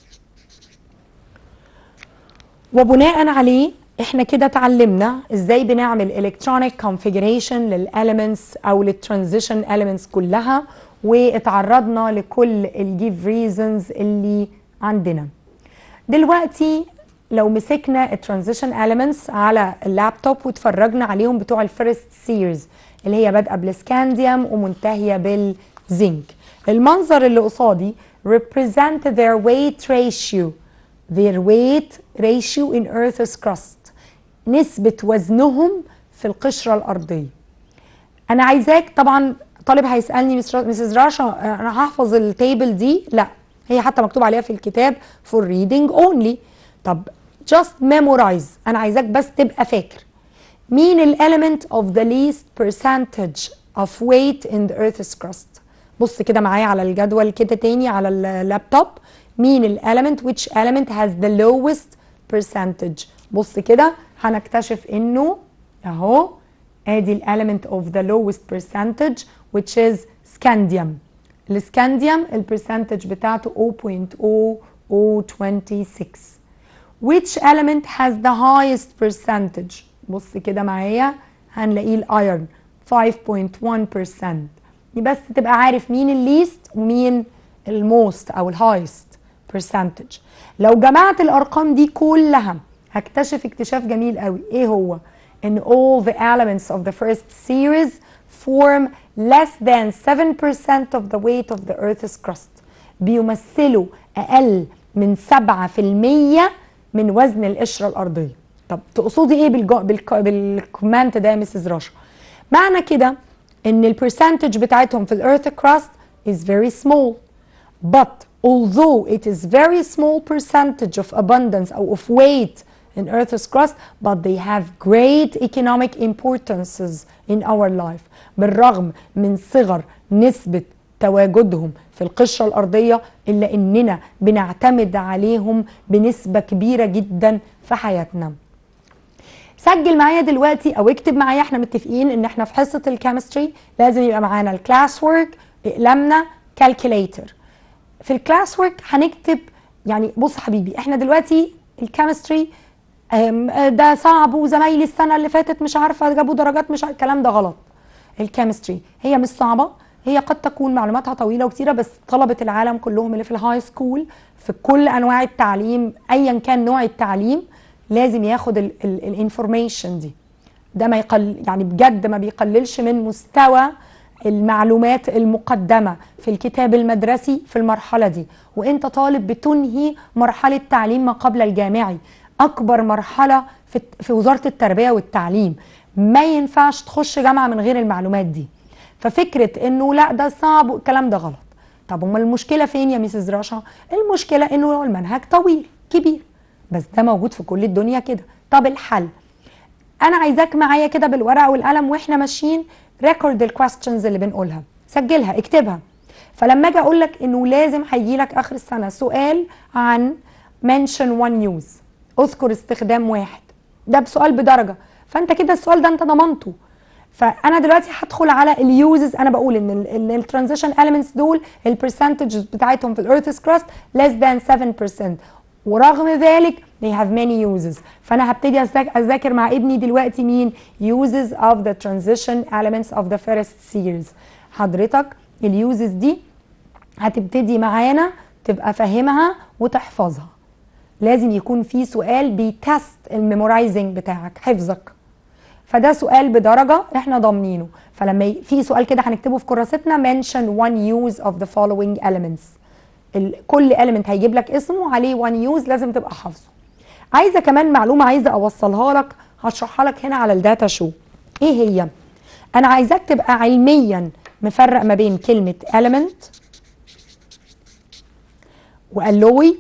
وبناء عليه احنا كده اتعلمنا ازاي بنعمل electronic configuration للاليمنتس او للترانزيشن elements كلها واتعرضنا لكل الجيف ريزونز اللي عندنا دلوقتي لو مسكنا الترانزيشن elements على اللابتوب واتفرجنا عليهم بتوع الفيرست سيرز اللي هي بادئه بالسكانديوم ومنتهيه بالزنك المنظر اللي قصادي represent their weight ratio their weight ratio in Earth's crust نسبة وزنهم في القشرة الأرضية أنا عايزاك طبعا طالب هيسألني مسز راشا أنا هحفظ التيبل دي لا هي حتى مكتوب عليها في الكتاب for reading only طب just memorize أنا عايزاك بس تبقى فاكر مين ال element of the least percentage of weight in the Earth's crust بص كده معايا على الجدول كده تاني على اللابتوب مين ال element which element has the lowest percentage بص كده هنكتشف انه اهو ادي ال element of the lowest percentage which is scandium السكانديوم البرسنتج بتاعته 0.0026 which element has the highest percentage بص كده معايا هنلاقيه الايرن 5.1% بس تبقى عارف مين الليست ومين الموست او الهايست percentage لو جمعت الارقام دي كلها هكتشف اكتشاف جميل قوي ايه هو ان all the elements of the first series form less than 7% of the weight of the earth's crust بيمثلوا اقل من 7% من وزن القشره الارضيه طب تقصدي ايه بالجو... بالك... بالكومنت ده يا مسز رشا معنى كده ان البرسنتج بتاعتهم في الارث crust is very small but although it is very small percentage of abundance or of weight in Earth's crust, but they have great economic importances in our life. بالرغم من صغر نسبة تواجدهم في القشرة الأرضية إلا إننا بنعتمد عليهم بنسبة كبيرة جدا في حياتنا. سجل معايا دلوقتي او اكتب معايا احنا متفقين ان احنا في حصه الكيمستري لازم يبقى معانا الكلاس ورك اقلامنا كالكوليتر في الكلاس ورك هنكتب يعني بص حبيبي احنا دلوقتي الكيمستري ده صعب وزمايلي السنه اللي فاتت مش عارفه جابوا درجات مش عارفة الكلام ده غلط الكيمستري هي مش صعبه هي قد تكون معلوماتها طويله وكتيره بس طلبه العالم كلهم اللي في الهاي سكول في كل انواع التعليم ايا كان نوع التعليم لازم ياخد الانفورميشن دي ده ما يقل يعني بجد ما بيقللش من مستوى المعلومات المقدمة في الكتاب المدرسي في المرحلة دي وانت طالب بتنهي مرحلة تعليم ما قبل الجامعي أكبر مرحلة في, في وزارة التربية والتعليم ما ينفعش تخش جامعة من غير المعلومات دي ففكرة انه لا ده صعب الكلام ده غلط طب امال المشكلة فين يا ميسز رشا المشكلة انه المنهج طويل كبير بس ده موجود في كل الدنيا كده طب الحل انا عايزاك معايا كده بالورقه والقلم واحنا ماشيين ريكورد الكويستشنز اللي بنقولها سجلها اكتبها فلما اجي اقول لك انه لازم هيجي لك اخر السنه سؤال عن mention one use اذكر استخدام واحد ده بسؤال بدرجه فانت كده السؤال ده انت ضمنته فانا دلوقتي هدخل على اليوزز انا بقول ان الترانزيشن elements دول البرسنتجز بتاعتهم في الارث كراست less than 7% ورغم ذلك they have many uses فانا هبتدي أذاك- اذاكر مع ابني دلوقتي مين uses of the transition elements of the first series حضرتك اليوزز دي هتبتدي معانا تبقى فاهمها وتحفظها لازم يكون في سؤال بيتست الميمورايزنج بتاعك حفظك فده سؤال بدرجه احنا ضامنينه فلما ي- في سؤال كده هنكتبه في كراستنا mention one use of the following elements ال- كل element هيجيب لك اسمه عليه one use لازم تبقى حافظه عايزه كمان معلومه عايزه اوصلها لك هشرحها لك هنا على الداتا شو ايه هي انا عايزاك تبقى علميا مفرق ما بين كلمه element والوي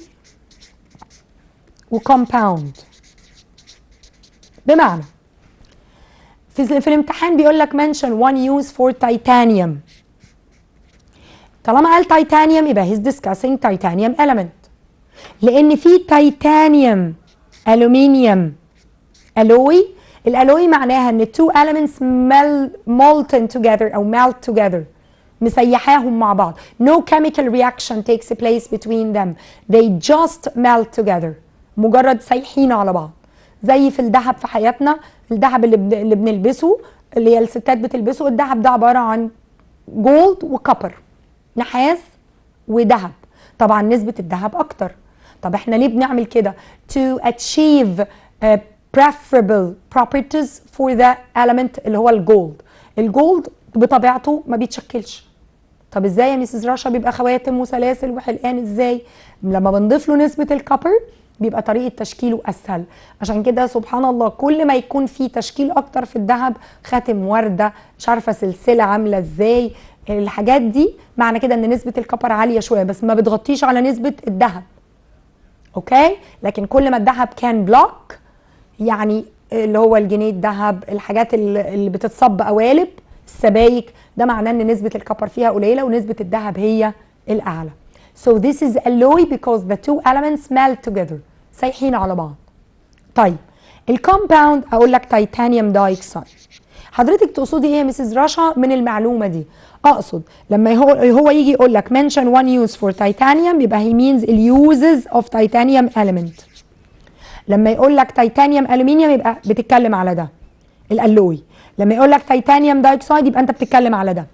وكومباوند بمعنى في, في الامتحان بيقول لك mention one use for titanium طالما قال titanium يبقى he's discussing titanium element لان في titanium aluminium alloy الالوي معناها ان two elements mel molten together او melt together مسيحاهم مع بعض no chemical reaction takes place between them they just melt together مجرد سايحين على بعض زي في الذهب في حياتنا الذهب اللي, بن... اللي بنلبسه اللي هي الستات بتلبسه الذهب ده عباره عن جولد وكبر نحاس وذهب طبعا نسبه الذهب اكتر طب احنا ليه بنعمل كده to achieve uh, preferable properties for the element اللي هو الجولد الجولد بطبيعته ما بيتشكلش طب ازاي يا ميسيس رشا بيبقى خواتم وسلاسل وحلقان ازاي لما بنضيف له نسبه الكبر بيبقى طريقه تشكيله اسهل عشان كده سبحان الله كل ما يكون في تشكيل اكتر في الذهب خاتم ورده مش عارفه سلسله عامله ازاي الحاجات دي معنى كده ان نسبه الكبر عاليه شويه بس ما بتغطيش على نسبه الذهب اوكي لكن كل ما الذهب كان بلوك يعني اللي هو الجنيه الذهب الحاجات اللي اللي بتتصب قوالب السبايك ده معناه ان نسبه الكبر فيها قليله ونسبه الذهب هي الاعلى so this is alloy because the two elements melt together سايحين على بعض طيب الكومباوند اقول لك تيتانيوم دايكسايد حضرتك تقصدي ايه يا مسز رشا من المعلومه دي اقصد لما هو هو يجي يقول لك mention one use for titanium يبقى he means the uses of titanium element لما يقول لك تيتانيوم الومنيوم يبقى بتتكلم على ده الالوي لما يقول لك تيتانيوم دايوكسيد يبقى انت بتتكلم على ده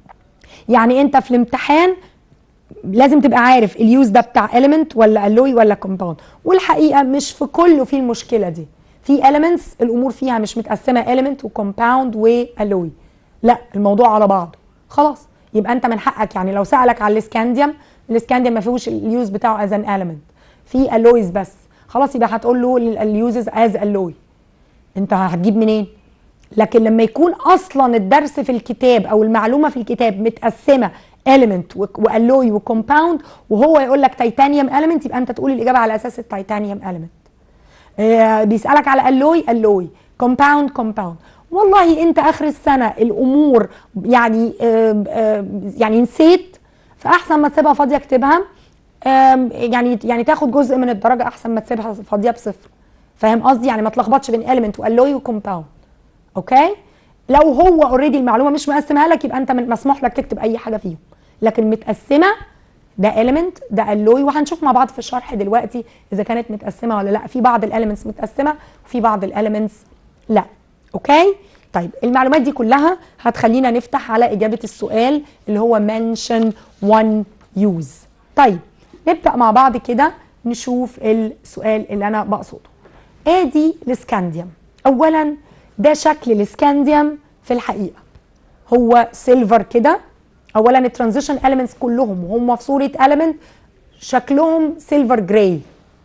يعني انت في الامتحان لازم تبقى عارف اليوز ده بتاع element ولا الوي ولا كومباوند والحقيقه مش في كله في المشكله دي في elements الامور فيها مش متقسمه element وكومباوند والوي لا الموضوع على بعضه خلاص يبقى انت من حقك يعني لو سالك على الاسكانديوم الاسكانديوم ما فيهوش اليوز بتاعه از ان element في الويز بس خلاص يبقى هتقول له اليوزز از الوي انت هتجيب منين لكن لما يكون اصلا الدرس في الكتاب او المعلومه في الكتاب متقسمه element والوي وكومباوند وهو يقول لك تيتانيوم element يبقى انت تقول الاجابه على اساس التيتانيوم element آه بيسالك على الوي الوي كومباوند كومباوند والله انت اخر السنه الامور يعني آه آه يعني نسيت فاحسن ما تسيبها فاضيه اكتبها يعني يعني تاخد جزء من الدرجه احسن ما تسيبها فاضيه بصفر فاهم قصدي يعني ما تلخبطش بين element والوي وكومباوند اوكي لو هو اوريدي المعلومه مش مقسمها لك يبقى انت مسموح لك تكتب اي حاجه فيهم لكن متقسمه ده element ده الوي وهنشوف مع بعض في الشرح دلوقتي اذا كانت متقسمه ولا لا في بعض الاليمنتس متقسمه وفي بعض الاليمنتس لا اوكي طيب المعلومات دي كلها هتخلينا نفتح على اجابه السؤال اللي هو mention one use طيب نبدا مع بعض كده نشوف السؤال اللي انا بقصده ادي الاسكانديوم اولا ده شكل الاسكانديوم في الحقيقه هو سيلفر كده اولا الترانزيشن اليمنتس كلهم وهم في صوره اليمنت شكلهم سيلفر جراي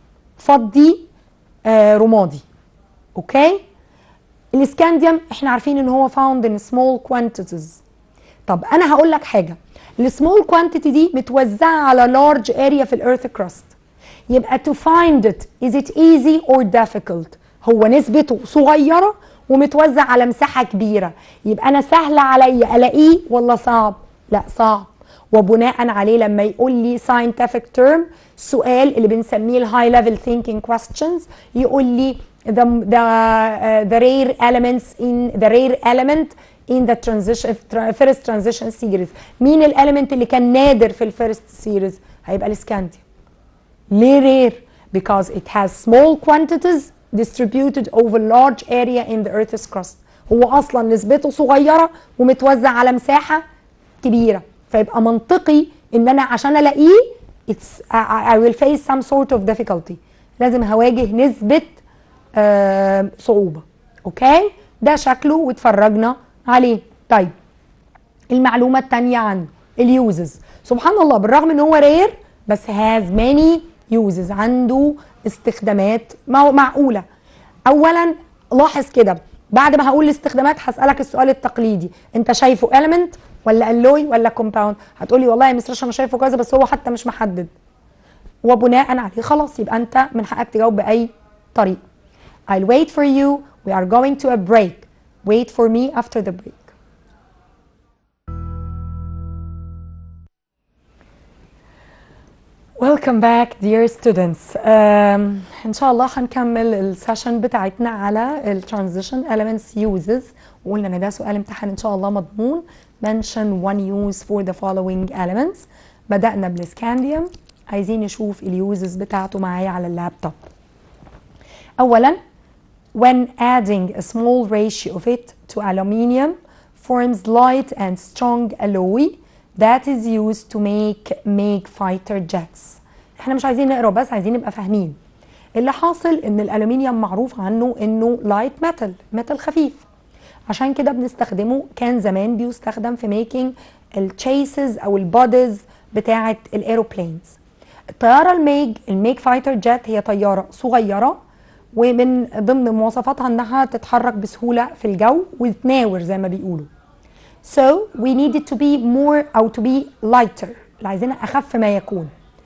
فضي آه رمادي اوكي الاسكانديوم احنا عارفين ان هو found in small quantities طب انا هقول لك حاجه السمول كوانتيتي دي متوزعه على لارج اريا في الارث كراست يبقى to find it is it easy or difficult هو نسبته صغيره ومتوزع على مساحه كبيره يبقى انا سهل عليا الاقيه ولا صعب لا صعب وبناء عليه لما يقول لي scientific term سؤال اللي بنسميه الهاي level thinking questions يقول لي the the uh, the rare elements in the rare element in the transition first transition series مين الاليمنت اللي كان نادر في الفيرست سيريز هيبقى الاسكانديوم ليه rare because it has small quantities distributed over large area in the earth's crust هو اصلا نسبته صغيره ومتوزع على مساحه كبيره فيبقى منطقي ان انا عشان الاقيه it's I, I will face some sort of difficulty لازم هواجه نسبه آه صعوبه اوكي ده شكله واتفرجنا عليه طيب المعلومه الثانيه عنه اليوزز سبحان الله بالرغم ان هو رير بس has many uses عنده استخدامات معقوله اولا لاحظ كده بعد ما هقول الاستخدامات هسالك السؤال التقليدي انت شايفه element ولا الوي ولا كومباوند هتقولي والله يا مستر انا شايفه كذا بس هو حتى مش محدد وبناء عليه خلاص يبقى انت من حقك تجاوب باي طريقه I'll wait for you we are going to a break wait for me after the break Welcome back dear students um, ان شاء الله هنكمل السيشن بتاعتنا على ال transition elements uses وقلنا ان ده سؤال امتحان ان شاء الله مضمون mention one use for the following elements بدأنا بالسكانديوم عايزين نشوف اليوزز بتاعته معايا على اللابتوب أولا when adding a small ratio of it to aluminium forms light and strong alloy that is used to make make fighter jets احنا مش عايزين نقرا بس عايزين نبقى فاهمين اللي حاصل ان الالومنيوم معروف عنه انه لايت ميتال ميتال خفيف عشان كده بنستخدمه كان زمان بيستخدم في ميكينج التشيسز او البوديز بتاعه الايروبلينز الطياره الميج الميج فايتر جيت هي طياره صغيره ومن ضمن مواصفاتها انها تتحرك بسهوله في الجو وتناور زي ما بيقولوا so we need it to be more او to be lighter اللي عايزينها اخف ما يكون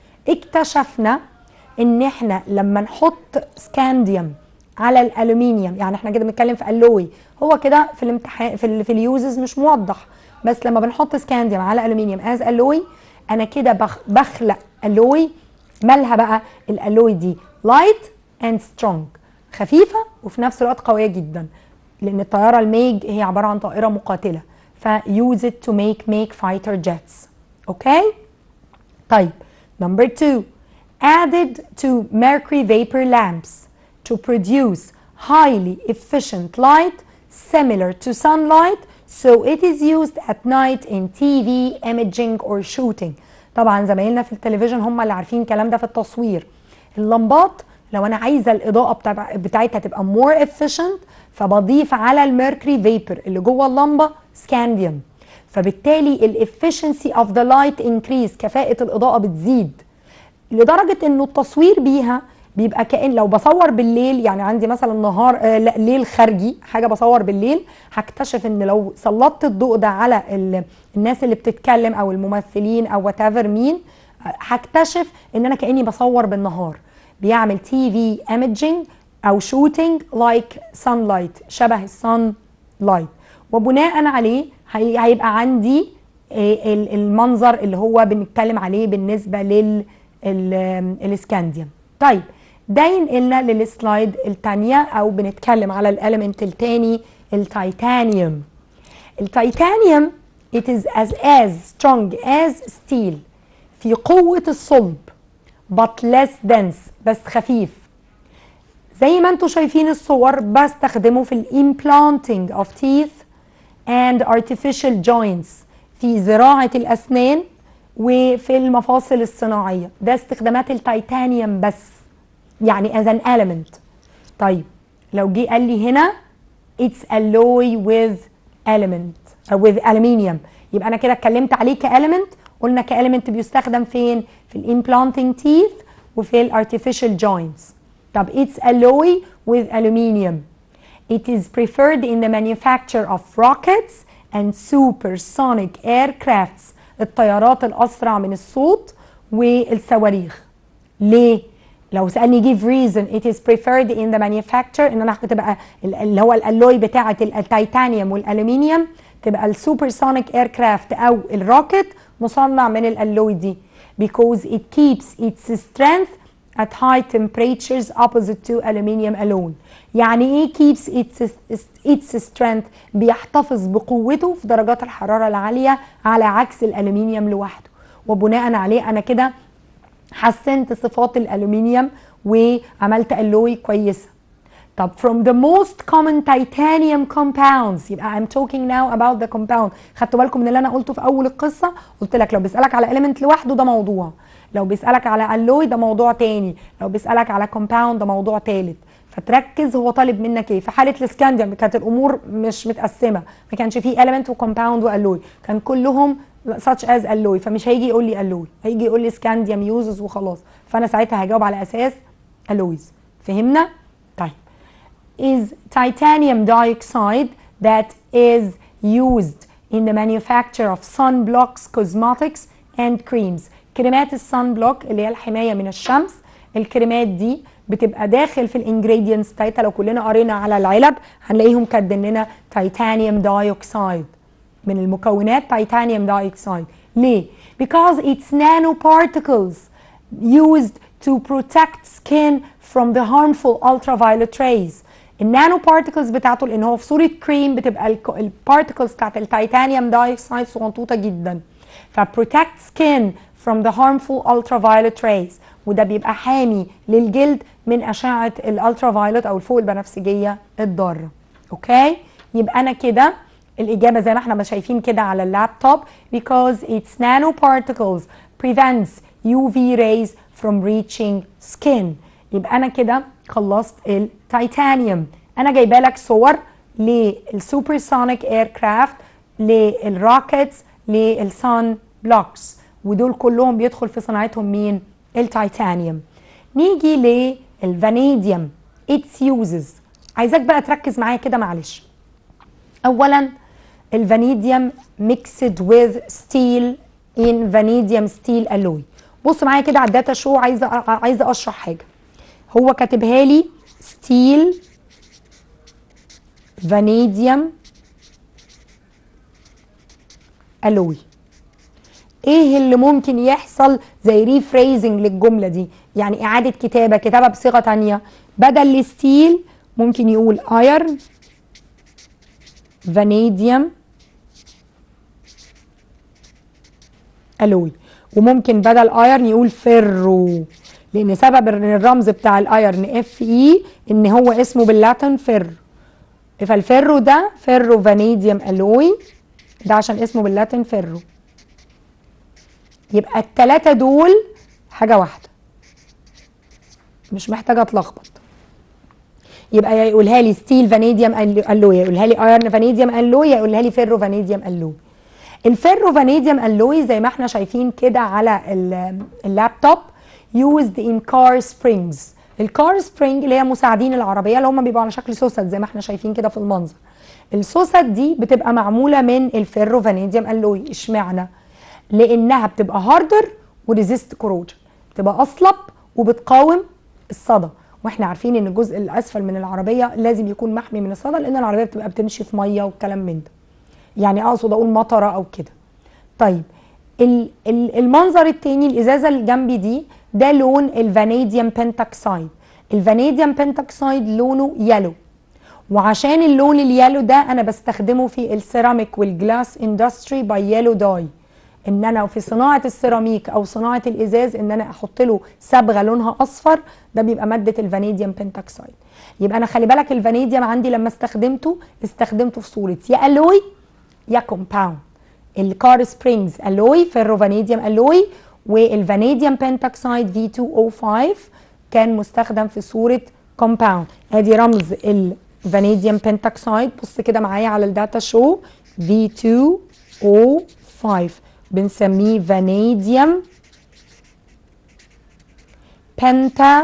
اكتشفنا ان احنا لما نحط سكانديوم على الالومنيوم يعني احنا كده بنتكلم في الوي هو كده في الامتحان في, ال في اليوزز مش موضح بس لما بنحط سكانديوم على الومنيوم از الوي انا كده بخ بخلق الوي مالها بقى الالوي دي لايت اند سترونج خفيفه وفي نفس الوقت قويه جدا لان الطياره الميج هي عباره عن طائره مقاتله فيوز it to make make fighter jets اوكي طيب number two added to mercury vapor lamps to produce highly efficient light similar to sunlight so it is used at night in TV imaging or shooting طبعا زمايلنا في التلفزيون هم اللي عارفين الكلام ده في التصوير اللمبات لو انا عايزه الاضاءه بتاع بتاعتها تبقى more efficient فبضيف على الميركوري فيبر اللي جوه اللمبه سكانديوم فبالتالي الافشنسي اوف ذا لايت انكريز كفاءه الاضاءه بتزيد لدرجه انه التصوير بيها بيبقى كأن لو بصور بالليل يعني عندي مثلا نهار آه لا ليل خارجي حاجه بصور بالليل هكتشف ان لو سلطت الضوء ده على الناس اللي بتتكلم او الممثلين او وات ايفر مين هكتشف ان انا كاني بصور بالنهار بيعمل تي في ايمجينج او شوتينج لايك سان لايت شبه السان لايت وبناء عليه هيبقى عندي المنظر اللي هو بنتكلم عليه بالنسبه لل الاسكانديوم طيب ده ينقلنا للسلايد الثانيه او بنتكلم على الاليمنت الثاني التيتانيوم التيتانيوم it is as as strong as steel في قوة الصلب but less dense بس خفيف زي ما انتم شايفين الصور بستخدمه في الامبلانتنج of teeth and artificial joints في زراعة الأسنان وفي المفاصل الصناعية ده استخدامات التيتانيوم بس يعني as an element طيب لو جه قال لي هنا it's alloy with element أو with aluminium يبقى أنا كده اتكلمت عليه كelement قلنا كelement بيستخدم فين في الامبلانتنج teeth وفي الارتفيشال joints طب it's alloy with aluminium It is preferred in the manufacture of rockets and supersonic aircrafts الطيارات الأسرع من الصوت والصواريخ ليه؟ لو سالني give reason it is preferred in the manufacture ان انا تبقى اللي هو الالوي بتاعه التيتانيوم والالومنيوم تبقى السوبرسونيك ايركرافت او الروكت مصنع من الالوي دي because it keeps its strength at high temperatures opposite to aluminium alone يعني ايه keeps its, its strength بيحتفظ بقوته في درجات الحرارة العالية على عكس الالومنيوم لوحده وبناء عليه انا كده حسنت صفات الالومنيوم وعملت الوي كويسه طب from the most common titanium compounds يبقى I'm talking now about the compound خدتوا بالكم من اللي انا قلته في اول القصه قلت لك لو بيسالك على element لوحده ده موضوع لو بيسالك على alloy ده موضوع تاني لو بيسالك على compound ده موضوع تالت فتركز هو طالب منك ايه في حاله الاسكانديوم كانت الامور مش متقسمه ما كانش فيه element وكومباوند والوي كان كلهم such as alloy فمش هيجي يقول لي alloy هيجي يقول لي سكانديوم يوزز وخلاص فانا ساعتها هجاوب على اساس alloys فهمنا طيب is titanium dioxide that is used in the manufacture of sunblocks cosmetics and creams كريمات السان بلوك اللي هي الحمايه من الشمس الكريمات دي بتبقى داخل في الانجريدينتس بتاعتها لو كلنا قرينا على العلب هنلاقيهم كاتبين لنا تيتانيوم دايوكسيد من المكونات تيتانيوم دايوكسيد ليه؟ because it's nanoparticles used to protect skin from the harmful ultraviolet rays النانو بارتكلز بتاعته لان هو في صوره كريم بتبقى البارتكلز بتاعت التيتانيوم دايوكسيد صغنطوطه جدا فبروتكت سكين from the harmful ultraviolet rays وده بيبقى حامي للجلد من اشعه الالترافايولت او الفوق البنفسجيه الضاره اوكي يبقى انا كده الاجابه زي ما احنا شايفين كده على اللابتوب because its nanoparticles prevents UV rays from reaching skin يبقى انا كده خلصت التيتانيوم انا جايبه لك صور للسوبرسونيك اير كرافت للروكيتس للسان بلوكس ودول كلهم بيدخل في صناعتهم مين التيتانيوم نيجي للفانيديوم its uses عايزاك بقى تركز معايا كده معلش اولا الفانيديوم mixed with steel in vanadium steel alloy بص معايا كده على الداتا شو عايزه عايزه اشرح حاجه هو كاتبها لي ستيل فانيديوم الوي ايه اللي ممكن يحصل زي ريفريزنج للجمله دي يعني اعاده كتابه كتابه بصيغه تانية بدل الستيل ممكن يقول ايرن فانيديوم الوي وممكن بدل ايرن يقول فيرو لان سبب ان الرمز بتاع الايرن اف اي ان هو اسمه باللاتن فير فالفيرو ده فيرو فانيديوم الوي ده عشان اسمه باللاتن فيرو يبقى التلاتة دول حاجة واحدة مش محتاجة اتلخبط يبقى يا يقولها لي ستيل فانيديوم الوي يا يقولها لي ايرن فانيديوم الوي يا يقولها لي فيرو فانيديوم الوي الفيرو فانيديوم الوي زي ما احنا شايفين كده على اللابتوب used in car springs الكار سبرينج اللي هي مساعدين العربيه اللي هم بيبقوا على شكل سوست زي ما احنا شايفين كده في المنظر السوست دي بتبقى معموله من الفيرو فانيديوم الوي اشمعنى لانها بتبقى هاردر وريزيست كوروجن بتبقى اصلب وبتقاوم الصدى واحنا عارفين ان الجزء الاسفل من العربيه لازم يكون محمي من الصدى لان العربيه بتبقى بتمشي في ميه والكلام من ده يعني اقصد اقول مطره او كده طيب المنظر التاني الازازه اللي جنبي دي ده لون الفانيديوم بنتاكسايد الفانيديوم بنتاكسايد لونه يلو وعشان اللون اليلو ده انا بستخدمه في السيراميك والجلاس اندستري باي يلو داي ان انا في صناعه السيراميك او صناعه الازاز ان انا احط له صبغه لونها اصفر ده بيبقى ماده الفانيديوم بنتاكسايد يبقى انا خلي بالك الفانيديوم عندي لما استخدمته استخدمته في صوره يا الوي يا كومباوند الكار سبرينجز الوي فيرو فانيديوم الوي والفانيديوم بنتاكسايد في 205 كان مستخدم في صوره كومباوند ادي رمز الفانيديوم بنتاكسايد بص كده معايا على الداتا شو V2O5 بنسميه فانيديوم بنتا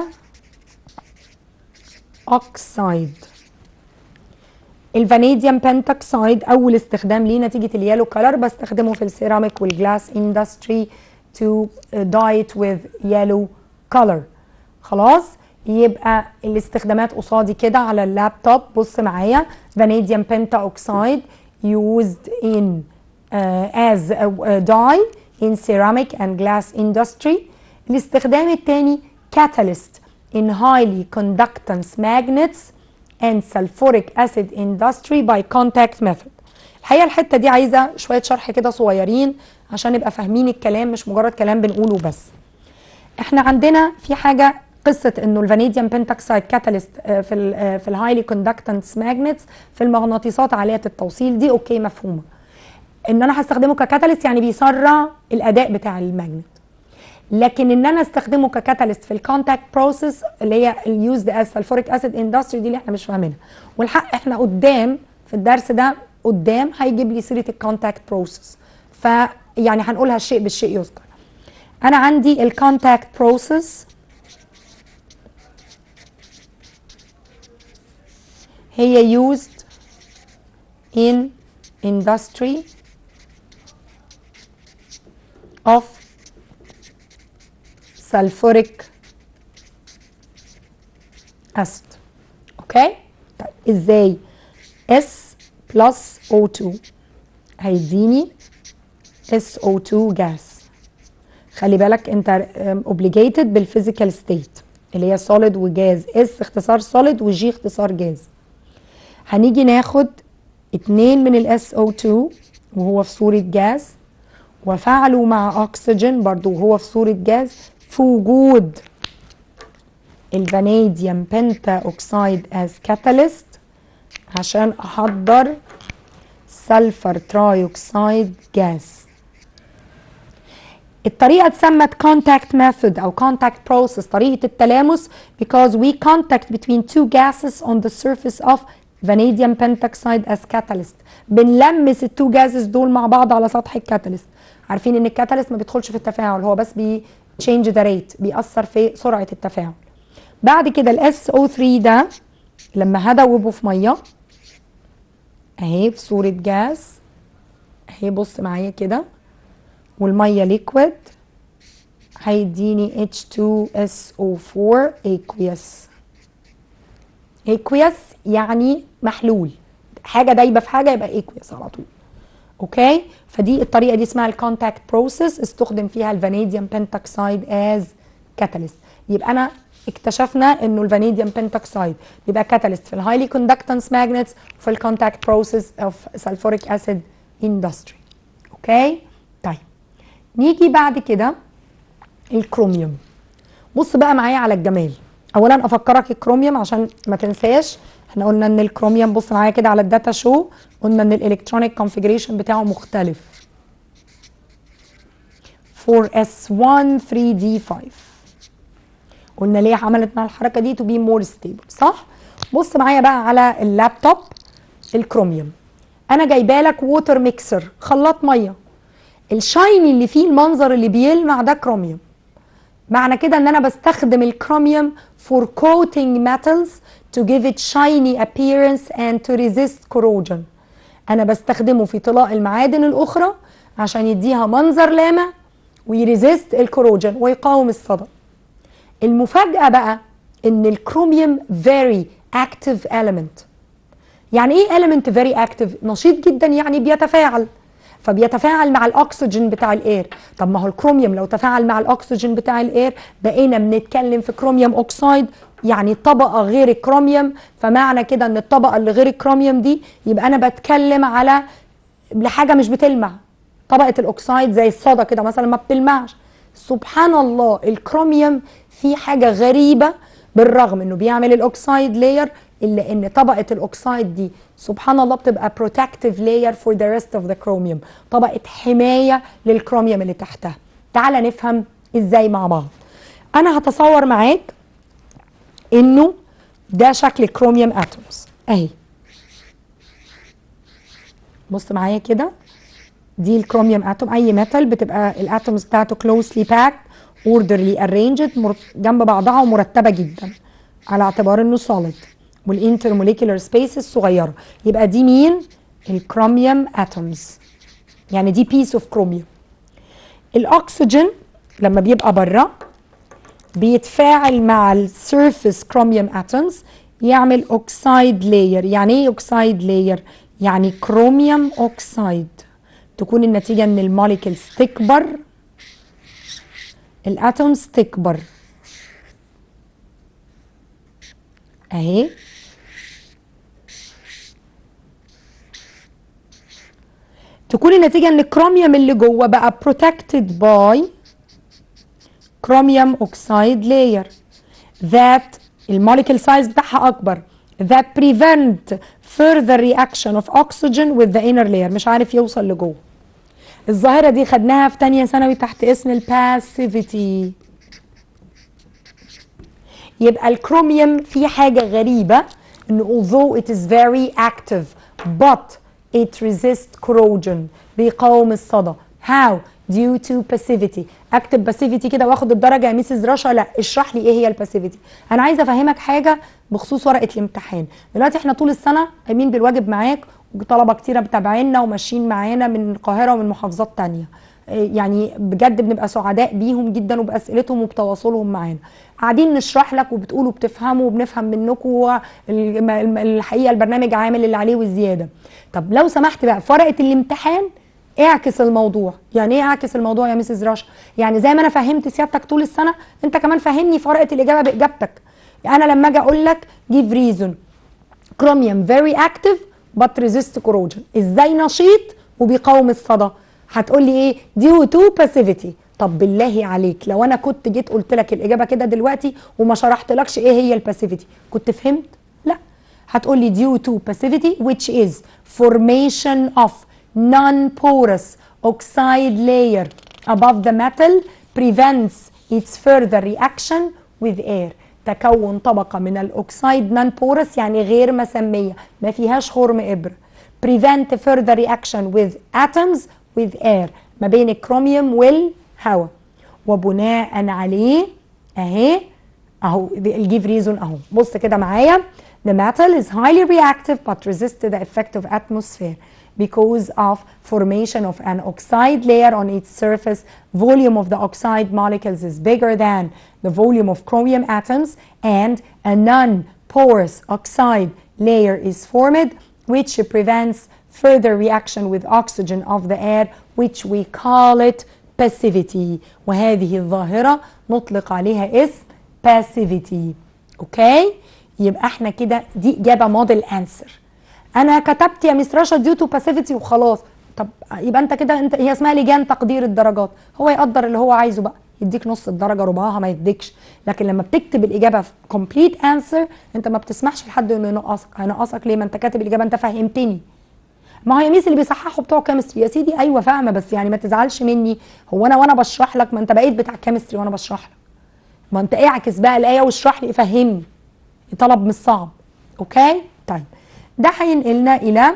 اوكسايد الفانيديوم بنتاكسايد اول استخدام ليه نتيجه اليالو كلر بستخدمه في السيراميك والجلاس اندستري to dye it with yellow color خلاص يبقى الاستخدامات قصادي كده على اللابتوب بص معايا vanadium pentaoxide used in uh, as a, a dye in ceramic and glass industry الاستخدام الثاني catalyst in highly conductance magnets and sulfuric acid industry by contact method الحقيقه الحته دي عايزه شويه شرح كده صغيرين عشان نبقى فاهمين الكلام مش مجرد كلام بنقوله بس احنا عندنا في حاجه قصه انه الفانيديوم بنتاكسايد كاتاليست في ال في الهايلي كوندكتنس ماجنتس في المغناطيسات عاليه التوصيل دي اوكي مفهومه ان انا هستخدمه ككاتاليست يعني بيسرع الاداء بتاع الماجنت لكن ان انا استخدمه ككاتاليست في الكونتاكت بروسيس اللي هي اليوزد از سلفوريك اسيد اندستري دي اللي احنا مش فاهمينها والحق احنا قدام في الدرس ده قدام هيجيب لي سيره الكونتاكت بروسيس فيعني هنقولها الشيء بالشيء يذكر انا عندي الكونتاكت بروسيس هي used in industry of sulfuric acid اوكي طيب ازاي S plus O2 هيديني SO2 gas خلي بالك انت obligated بالفيزيكال ستيت اللي هي solid وجاز S اختصار solid وجي اختصار جاز هنيجي ناخد اتنين من ال SO2 وهو في صورة جاز وفعله مع أكسجين برضو وهو في صورة جاز في وجود الفانيديوم بنتا أوكسايد as كاتاليست عشان أحضر سلفر ترايوكسايد جاز الطريقة اتسمت contact method أو contact process طريقة التلامس because we contact between two gases on the surface of vanadium pentoxide as catalyst بنلمس التو جازز دول مع بعض على سطح الكاتاليست عارفين ان الكاتاليست ما بيدخلش في التفاعل هو بس بي change the rate بيأثر في سرعة التفاعل بعد كده ال SO3 ده لما هدوبه في ميه اهي في صورة جاز اهي بص معايا كده والميه ليكويد هيديني H2SO4 aqueous aqueous يعني محلول حاجه دايبه في حاجه يبقى aqueous على طول اوكي فدي الطريقه دي اسمها الكونتاكت بروسيس استخدم فيها الفانيديوم بنتوكسايد از كاتاليست يبقى انا اكتشفنا انه الفانيديوم بنتوكسايد بيبقى كاتاليست في الهايلي كوندكتنس ماجنتس وفي الكونتاكت بروسيس اوف سلفوريك اسيد اندستري اوكي طيب نيجي بعد كده الكروميوم بص بقى معايا على الجمال اولا افكرك الكروميوم عشان ما تنساش احنا قلنا ان الكروميوم بص معايا كده على الداتا شو قلنا ان الالكترونيك كونفيجريشن بتاعه مختلف 4s1 3d5 قلنا ليه عملت مع الحركه دي تو بي مور ستيبل صح بص معايا بقى على اللابتوب الكروميوم انا جايبه لك ووتر ميكسر خلاط ميه الشايني اللي فيه المنظر اللي بيلمع ده كروميوم معنى كده ان انا بستخدم الكروميوم for coating metals to give it shiny appearance and to resist corrosion انا بستخدمه في طلاء المعادن الاخرى عشان يديها منظر لامع ويريزيست الكوروجن ويقاوم الصدى المفاجأة بقى ان الكروميوم very active element يعني ايه element very active نشيط جدا يعني بيتفاعل فبيتفاعل مع الاكسجين بتاع الاير طب ما هو الكروميوم لو تفاعل مع الاكسجين بتاع الاير بقينا بنتكلم في كروميوم اوكسايد يعني طبقه غير الكروميوم فمعنى كده ان الطبقه اللي غير الكروميوم دي يبقى انا بتكلم على لحاجه مش بتلمع طبقه الاكسايد زي الصدى كده مثلا ما بتلمعش سبحان الله الكروميوم فيه حاجه غريبه بالرغم انه بيعمل الاوكسايد لاير الا ان طبقه الاوكسايد دي سبحان الله بتبقى protective layer for the rest of the chromium طبقه حمايه للكروميوم اللي تحتها تعال نفهم ازاي مع بعض انا هتصور معاك انه ده شكل الكروميوم اتومز اهي بص معايا كده دي الكروميوم اتوم اي ميتال بتبقى الاتومز بتاعته closely packed orderly arranged جنب بعضها ومرتبه جدا على اعتبار انه solid والانترموليكولار سبيسز صغيره يبقى دي مين الكروميوم اتومز يعني دي بيس اوف كروميوم الاكسجين لما بيبقى بره بيتفاعل مع السيرفيس كروميوم اتومز يعمل اوكسايد لاير يعني ايه اوكسايد لاير يعني كروميوم اوكسايد تكون النتيجه ان الموليكولز تكبر الاتومز تكبر اهي تكون النتيجه ان الكروميوم اللي جوه بقى protected by chromium oxide layer that الموليكول سايز بتاعها اكبر that prevent further reaction of oxygen with the inner layer مش عارف يوصل لجوه الظاهره دي خدناها في تانية ثانوي تحت اسم الباسيفيتي يبقى الكروميوم في حاجه غريبه ان although it is very active but it resists corrosion بيقاوم الصدى how due to passivity اكتب passivity كده واخد الدرجه يا ميسز رشا لا اشرح لي ايه هي الباسيفيتي انا عايزه افهمك حاجه بخصوص ورقه الامتحان دلوقتي احنا طول السنه قايمين بالواجب معاك وطلبه كتيره متابعينا وماشيين معانا من القاهره ومن محافظات تانية يعني بجد بنبقى سعداء بيهم جدا وباسئلتهم وبتواصلهم معانا قاعدين نشرح لك وبتقولوا بتفهموا وبنفهم منكم الحقيقه البرنامج عامل اللي عليه والزياده طب لو سمحت بقى في ورقه الامتحان اعكس الموضوع يعني ايه اعكس الموضوع يا مسز رشا يعني زي ما انا فهمت سيادتك طول السنه انت كمان فهمني في ورقه الاجابه باجابتك انا لما اجي اقول لك give reason chromium very active but resist corrosion ازاي نشيط وبيقاوم الصدى هتقول لي ايه due to passivity طب بالله عليك لو انا كنت جيت قلت لك الاجابه كده دلوقتي وما شرحتلكش ايه هي الباسيفيتي كنت فهمت لا هتقول لي due to passivity which is formation of non-porous oxide layer above the metal prevents its further reaction with air تكون طبقة من الأكسيد non porous يعني غير مسمية ما فيهاش خرم إبر prevent further reaction with atoms with air ما بين الكروميوم والهواء وبناء عليه اهي اهو الجيف ريزون اهو بص كده معايا the metal is highly reactive but resist the effect of atmosphere because of formation of an oxide layer on its surface volume of the oxide molecules is bigger than the volume of chromium atoms and a non-porous oxide layer is formed which prevents further reaction with oxygen of the air which we call it passivity وهذه الظاهرة نطلق عليها اسم passivity اوكي يبقى احنا كده دي اجابة موديل انسر انا كتبت يا مس رشا ديو تو باسيفيتي وخلاص طب يبقى انت كده انت هي اسمها لجان تقدير الدرجات هو يقدر اللي هو عايزه بقى يديك نص الدرجه ربعها ما يديكش لكن لما بتكتب الاجابه في كومبليت انسر انت ما بتسمحش لحد انه ينقصك هينقصك ليه ما انت كاتب الاجابه انت فهمتني ما هو يا ميس اللي بيصححوا بتوع كيمستري يا سيدي ايوه فاهمه بس يعني ما تزعلش مني هو انا وانا بشرح لك ما انت بقيت بتاع كيمستري وانا بشرح لك ما انت اعكس بقى الايه واشرح لي فهمني طلب مش صعب اوكي طيب ده هينقلنا الى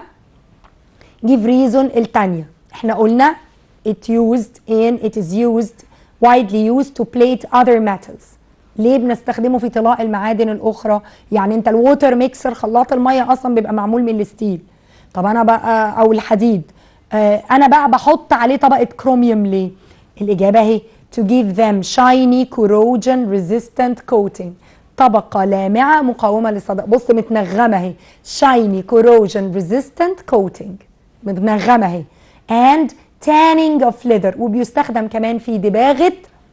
give reason الثانيه احنا قلنا it used in it is used widely used to plate other metals ليه بنستخدمه في طلاء المعادن الاخرى يعني انت الووتر ميكسر خلاط الميه اصلا بيبقى معمول من الستيل طب انا بقى او الحديد آه انا بقى بحط عليه طبقه كروميوم ليه الاجابه اهي to give them shiny corrosion resistant coating طبقة لامعة مقاومة للصدى بص متنغمة اهي shiny corrosion resistant coating متنغمة اهي and tanning of leather وبيستخدم كمان في دباغة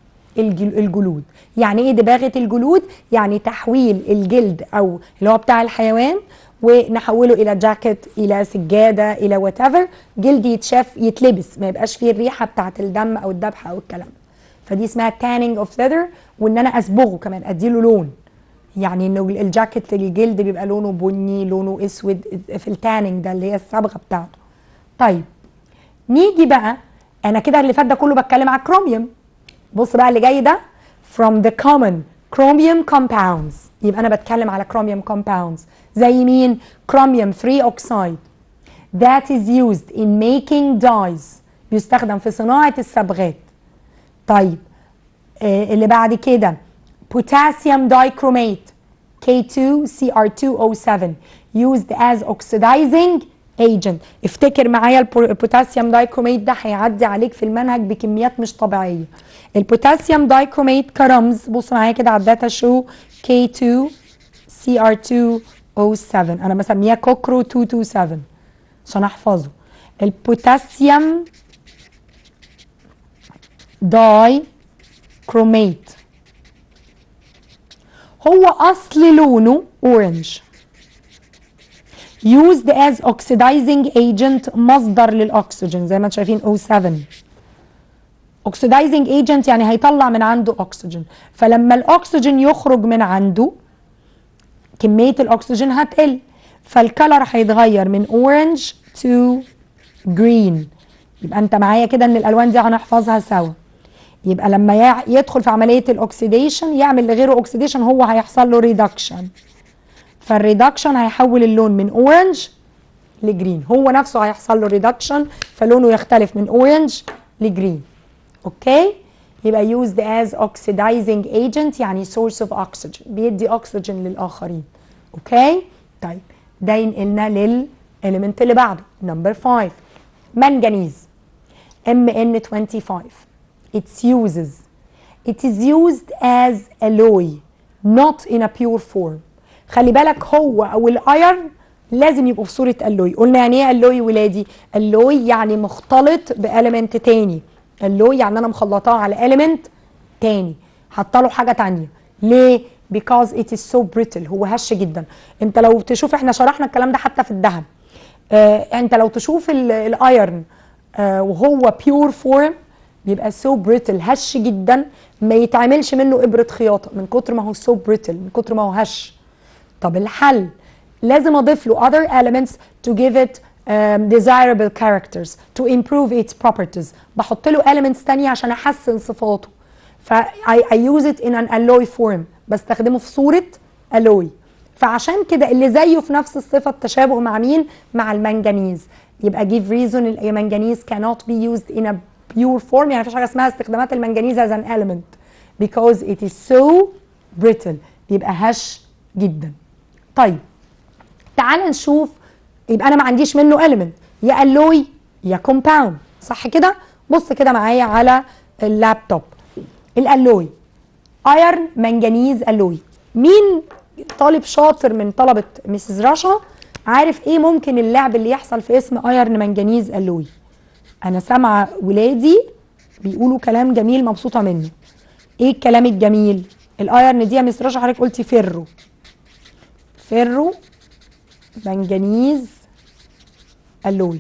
الجلود يعني ايه دباغة الجلود يعني تحويل الجلد او اللي هو بتاع الحيوان ونحوله الى جاكيت الى سجاده الى وات ايفر جلد يتشاف يتلبس ما يبقاش فيه الريحه بتاعه الدم او الذبح او الكلام فدي اسمها تانينج اوف ليذر وان انا اصبغه كمان اديله لون يعني انه الجاكيت الجلد بيبقى لونه بني لونه اسود في التانينج ده اللي هي الصبغه بتاعته طيب نيجي بقى انا كده اللي فات ده كله بتكلم على الكروميوم بص بقى اللي جاي ده from the common chromium compounds يبقى انا بتكلم على chromium compounds زي مين chromium 3 oxide that is used in making dyes بيستخدم في صناعة الصبغات طيب آه اللي بعد كده potassium dichromate K2CR2O7 used as oxidizing agent افتكر معايا البو- البوتاسيوم دايكروميت ده هيعدي عليك في المنهج بكميات مش طبيعيه البوتاسيوم دايكروميت كرمز بص معايا كده على الداتا شو K2 CR2O7 انا مسميها كوكرو 227 عشان احفظه البوتاسيوم داي كروميت هو اصل لونه اورنج used as oxidizing agent مصدر للاكسجين زي ما انتم شايفين O7 oxidizing agent يعني هيطلع من عنده اكسجين فلما الاكسجين يخرج من عنده كميه الاكسجين هتقل فالكلر هيتغير من اورنج تو جرين يبقى انت معايا كده ان الالوان دي هنحفظها سوا يبقى لما يع- يدخل في عمليه الاكسيديشن يعمل لغيره اوكسيديشن هو هيحصل له ريدكشن فالريدكشن هيحول اللون من اورنج لجرين هو نفسه هيحصل له ريدكشن فلونه يختلف من اورنج لجرين اوكي يبقى used as oxidizing agent يعني source of oxygen بيدي اكسجين للاخرين اوكي طيب ده ينقلنا للاليمنت اللي بعده نمبر 5 منجنيز MN25 its uses it is used as alloy not in a pure form خلي بالك هو او الايرن لازم يبقوا في صوره الوي قلنا يعني ايه الوي ولادي الوي يعني مختلط باليمنت تاني الوي يعني انا مخلطاه على اليمنت تاني حاطه له حاجه تانية ليه because it is so brittle هو هش جدا انت لو تشوف احنا شرحنا الكلام ده حتى في الذهب آه انت لو تشوف ال- الايرن آه وهو بيور فورم بيبقى سو بريتل هش جدا ما يتعملش منه ابره خياطه من كتر ما هو سو بريتل من كتر ما هو هش طب الحل لازم اضيف له other elements to give it um, desirable characters to improve its properties بحط له elements تانية عشان احسن صفاته ف I, I use it in an alloy form بستخدمه في صورة alloy فعشان كده اللي زيه في نفس الصفة التشابه مع مين؟ مع المنجنيز يبقى give reason المنجنيز cannot be used in a pure form يعني مفيش حاجة اسمها استخدامات المنجنيز as an element because it is so brittle بيبقى هش جدا طيب تعال نشوف يبقى انا ما عنديش منه element يا الوي يا كومباوند صح كده بص كده معايا على اللابتوب الالوي ايرن منجنيز الوي مين طالب شاطر من طلبه مسز رشا عارف ايه ممكن اللعب اللي يحصل في اسم ايرن منجنيز الوي انا سامعه ولادي بيقولوا كلام جميل مبسوطه منه ايه الكلام الجميل الايرن دي يا مس رشا حضرتك قلتي فيرو فيرو منجنيز الوي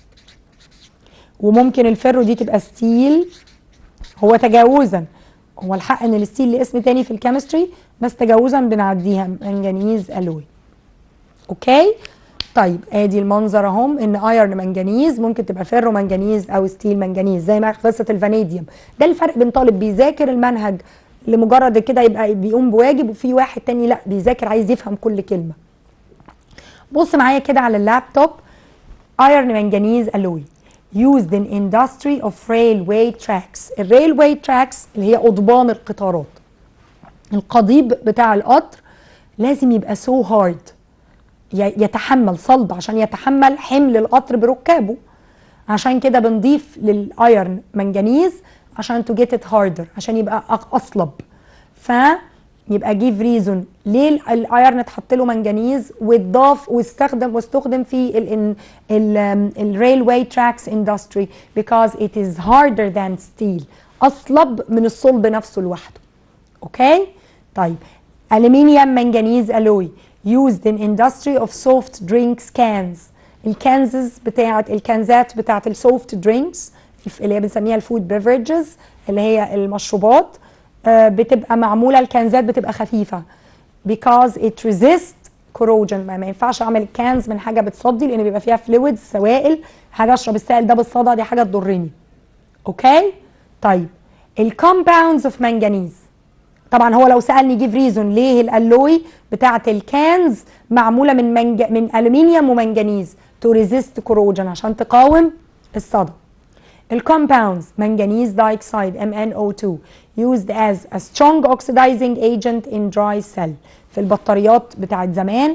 وممكن الفيرو دي تبقى ستيل هو تجاوزا هو الحق ان الستيل ليه اسم تاني في الكيمستري بس تجاوزا بنعديها منجنيز الوي اوكي طيب ادي المنظر اهم ان ايرن منجنيز ممكن تبقى فيرو منجنيز او ستيل منجنيز زي ما قصه الفانيديوم ده الفرق بين طالب بيذاكر المنهج لمجرد كده يبقى بيقوم بواجب وفي واحد تاني لا بيذاكر عايز يفهم كل كلمه بص معايا كده على اللابتوب ايرن منجنيز الوي used in industry of railway tracks الريلوي تراكس اللي هي قضبان القطارات القضيب بتاع القطر لازم يبقى سو so هارد يتحمل صلب عشان يتحمل حمل القطر بركابه عشان كده بنضيف للايرن منجنيز عشان تو جيت ات هاردر عشان يبقى أق- اصلب ف يبقى جيف ريزون ليه ال- الايرن اتحط له منجنيز واتضاف واستخدم واستخدم في الريلوي تراكس اندستري because it is harder than steel اصلب من الصلب نفسه لوحده اوكي طيب aluminium منجنيز الوي used in industry of soft drinks cans الكانزز بتاعت الكنزات بتاعت السوفت درينكس اللي هي بنسميها الفود بيفرجز اللي هي المشروبات آه، بتبقى معموله الكنزات بتبقى خفيفه because it resists corrosion ما, ما ينفعش اعمل كانز من حاجه بتصدي لان بيبقى فيها فلويدز سوائل حاجه اشرب السائل ده بالصدى دي حاجه تضرني اوكي طيب الكومباوندز اوف منجنيز طبعا هو لو سالني جيف ريزون ليه الالوي بتاعه الكانز معموله من منج... من الومنيوم ومنجنيز تو ريزيست كوروجن عشان تقاوم الصدى الكومباوندز منجنيز دايكسايد MnO2 used as a strong oxidizing agent in dry cell في البطاريات بتاعت زمان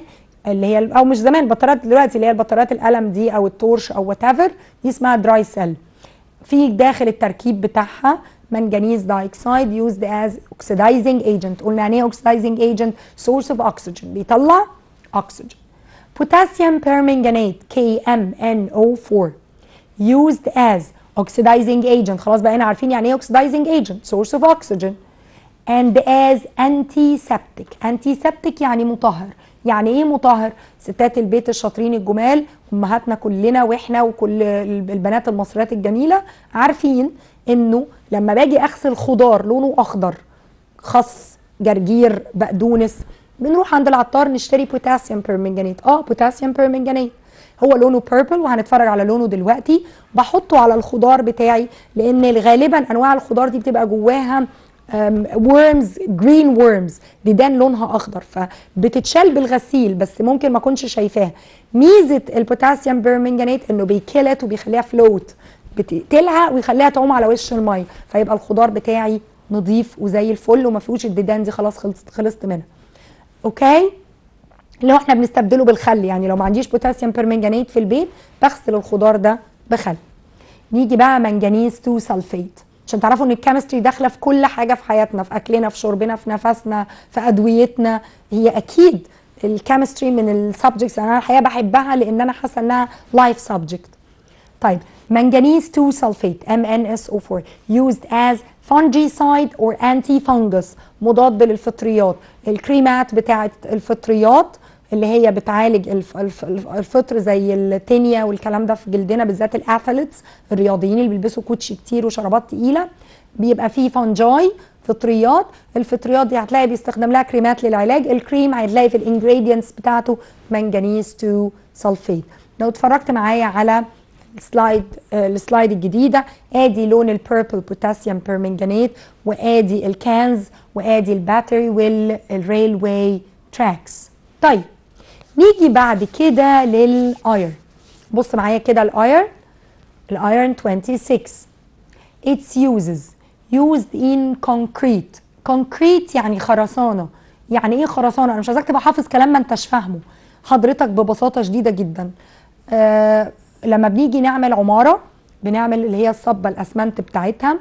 اللي هي او مش زمان بطاريات دلوقتي اللي هي البطاريات القلم دي او التورش او وات ايفر دي اسمها دراي سيل في داخل التركيب بتاعها منجنيز دايكسايد يوزد از اوكسيدايزنج ايجنت قلنا يعني ايه اوكسيدايزنج ايجنت سورس اوف اوكسجين بيطلع اكسجين potassium permanganate KMNO4 used as oxidizing agent خلاص بقينا عارفين يعني ايه oxidizing agent source of oxygen and as antiseptic antiseptic يعني مطهر يعني ايه مطهر ستات البيت الشاطرين الجمال امهاتنا كلنا واحنا وكل البنات المصريات الجميله عارفين انه لما باجي اغسل خضار لونه اخضر خس جرجير بقدونس بنروح عند العطار نشتري بوتاسيوم بيرمنجانيت اه بوتاسيوم بيرمنجانيت هو لونه بيربل وهنتفرج على لونه دلوقتي بحطه على الخضار بتاعي لان غالبا انواع الخضار دي بتبقى جواها ورمز جرين ورمز ديدان لونها اخضر فبتتشال بالغسيل بس ممكن ما اكونش شايفاها ميزه البوتاسيوم بيرمنجانيت انه بيكلت وبيخليها فلوت بتقتلها ويخليها تعوم على وش الميه فيبقى الخضار بتاعي نظيف وزي الفل وما فيهوش الديدان دي خلاص خلصت خلصت منها اوكي اللي هو احنا بنستبدله بالخل يعني لو ما عنديش بوتاسيوم بيرمنجانيت في البيت بغسل الخضار ده بخل نيجي بقى منجنيز 2 سلفيت عشان تعرفوا ان الكيمستري داخله في كل حاجه في حياتنا في اكلنا في شربنا في نفسنا في ادويتنا هي اكيد الكيمستري من السبجكتس انا الحقيقه بحبها لان انا حاسه انها لايف سبجكت طيب منجنيز 2 سلفيت MnSO4 used as fungicide or anti-fungus مضاد للفطريات الكريمات بتاعت الفطريات اللي هي بتعالج الف الف الفطر زي التينيا والكلام ده في جلدنا بالذات الاثليتس الرياضيين اللي بيلبسوا كوتشي كتير وشرابات تقيله بيبقى فيه فانجاي فطريات الفطريات دي هتلاقي بيستخدم لها كريمات للعلاج الكريم هتلاقي في الانجريدينتس بتاعته منجنيز 2 سلفيت لو اتفرجت معايا على السلايد السلايد الجديده ادي لون البيربل بوتاسيوم بيرمنجانيت وادي الكانز وادي الباتري والريلواي تراكس طيب نيجي بعد كده للايرن بص معايا كده الايرن الايرن 26 its uses used in concrete concrete يعني خرسانه يعني ايه خرسانه انا مش عايزاك تبقى حافظ كلام ما انتش فاهمه حضرتك ببساطه شديده جدا آه لما بنيجي نعمل عماره بنعمل اللي هي الصبه الاسمنت بتاعتها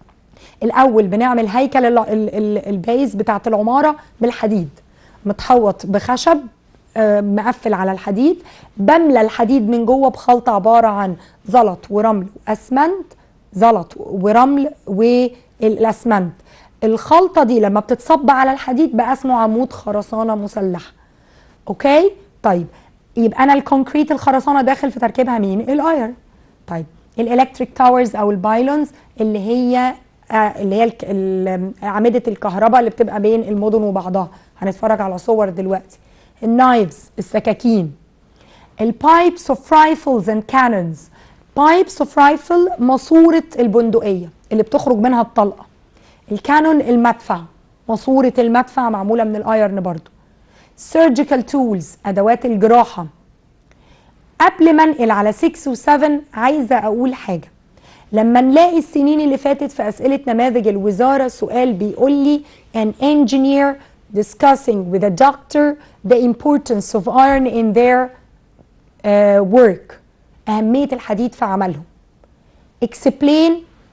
الاول بنعمل هيكل ال- ال- ال- البايز بتاعت العماره بالحديد متحوط بخشب آه، مقفل على الحديد بملى الحديد من جوه بخلطه عباره عن زلط ورمل واسمنت زلط ورمل والاسمنت الخلطه دي لما بتتصب على الحديد بقى اسمه عمود خرسانه مسلح اوكي طيب يبقى انا الكونكريت الخرسانه داخل في تركيبها مين الايرن طيب الالكتريك تاورز او البايلونز اللي هي آه، اللي هي الك- ال- اعمده الكهرباء اللي بتبقى بين المدن وبعضها هنتفرج على صور دلوقتي النايفز السكاكين البايبس اوف رايفلز اند كانونز بايبس اوف رايفل ماسوره البندقيه اللي بتخرج منها الطلقه الكانون المدفع ماسوره المدفع معموله من الايرن برضو سيرجيكال تولز ادوات الجراحه قبل ما انقل على 6 و7 عايزه اقول حاجه لما نلاقي السنين اللي فاتت في اسئله نماذج الوزاره سؤال بيقول لي an engineer discussing with a doctor the importance of iron in their uh, work اهميه الحديد في عملهم explain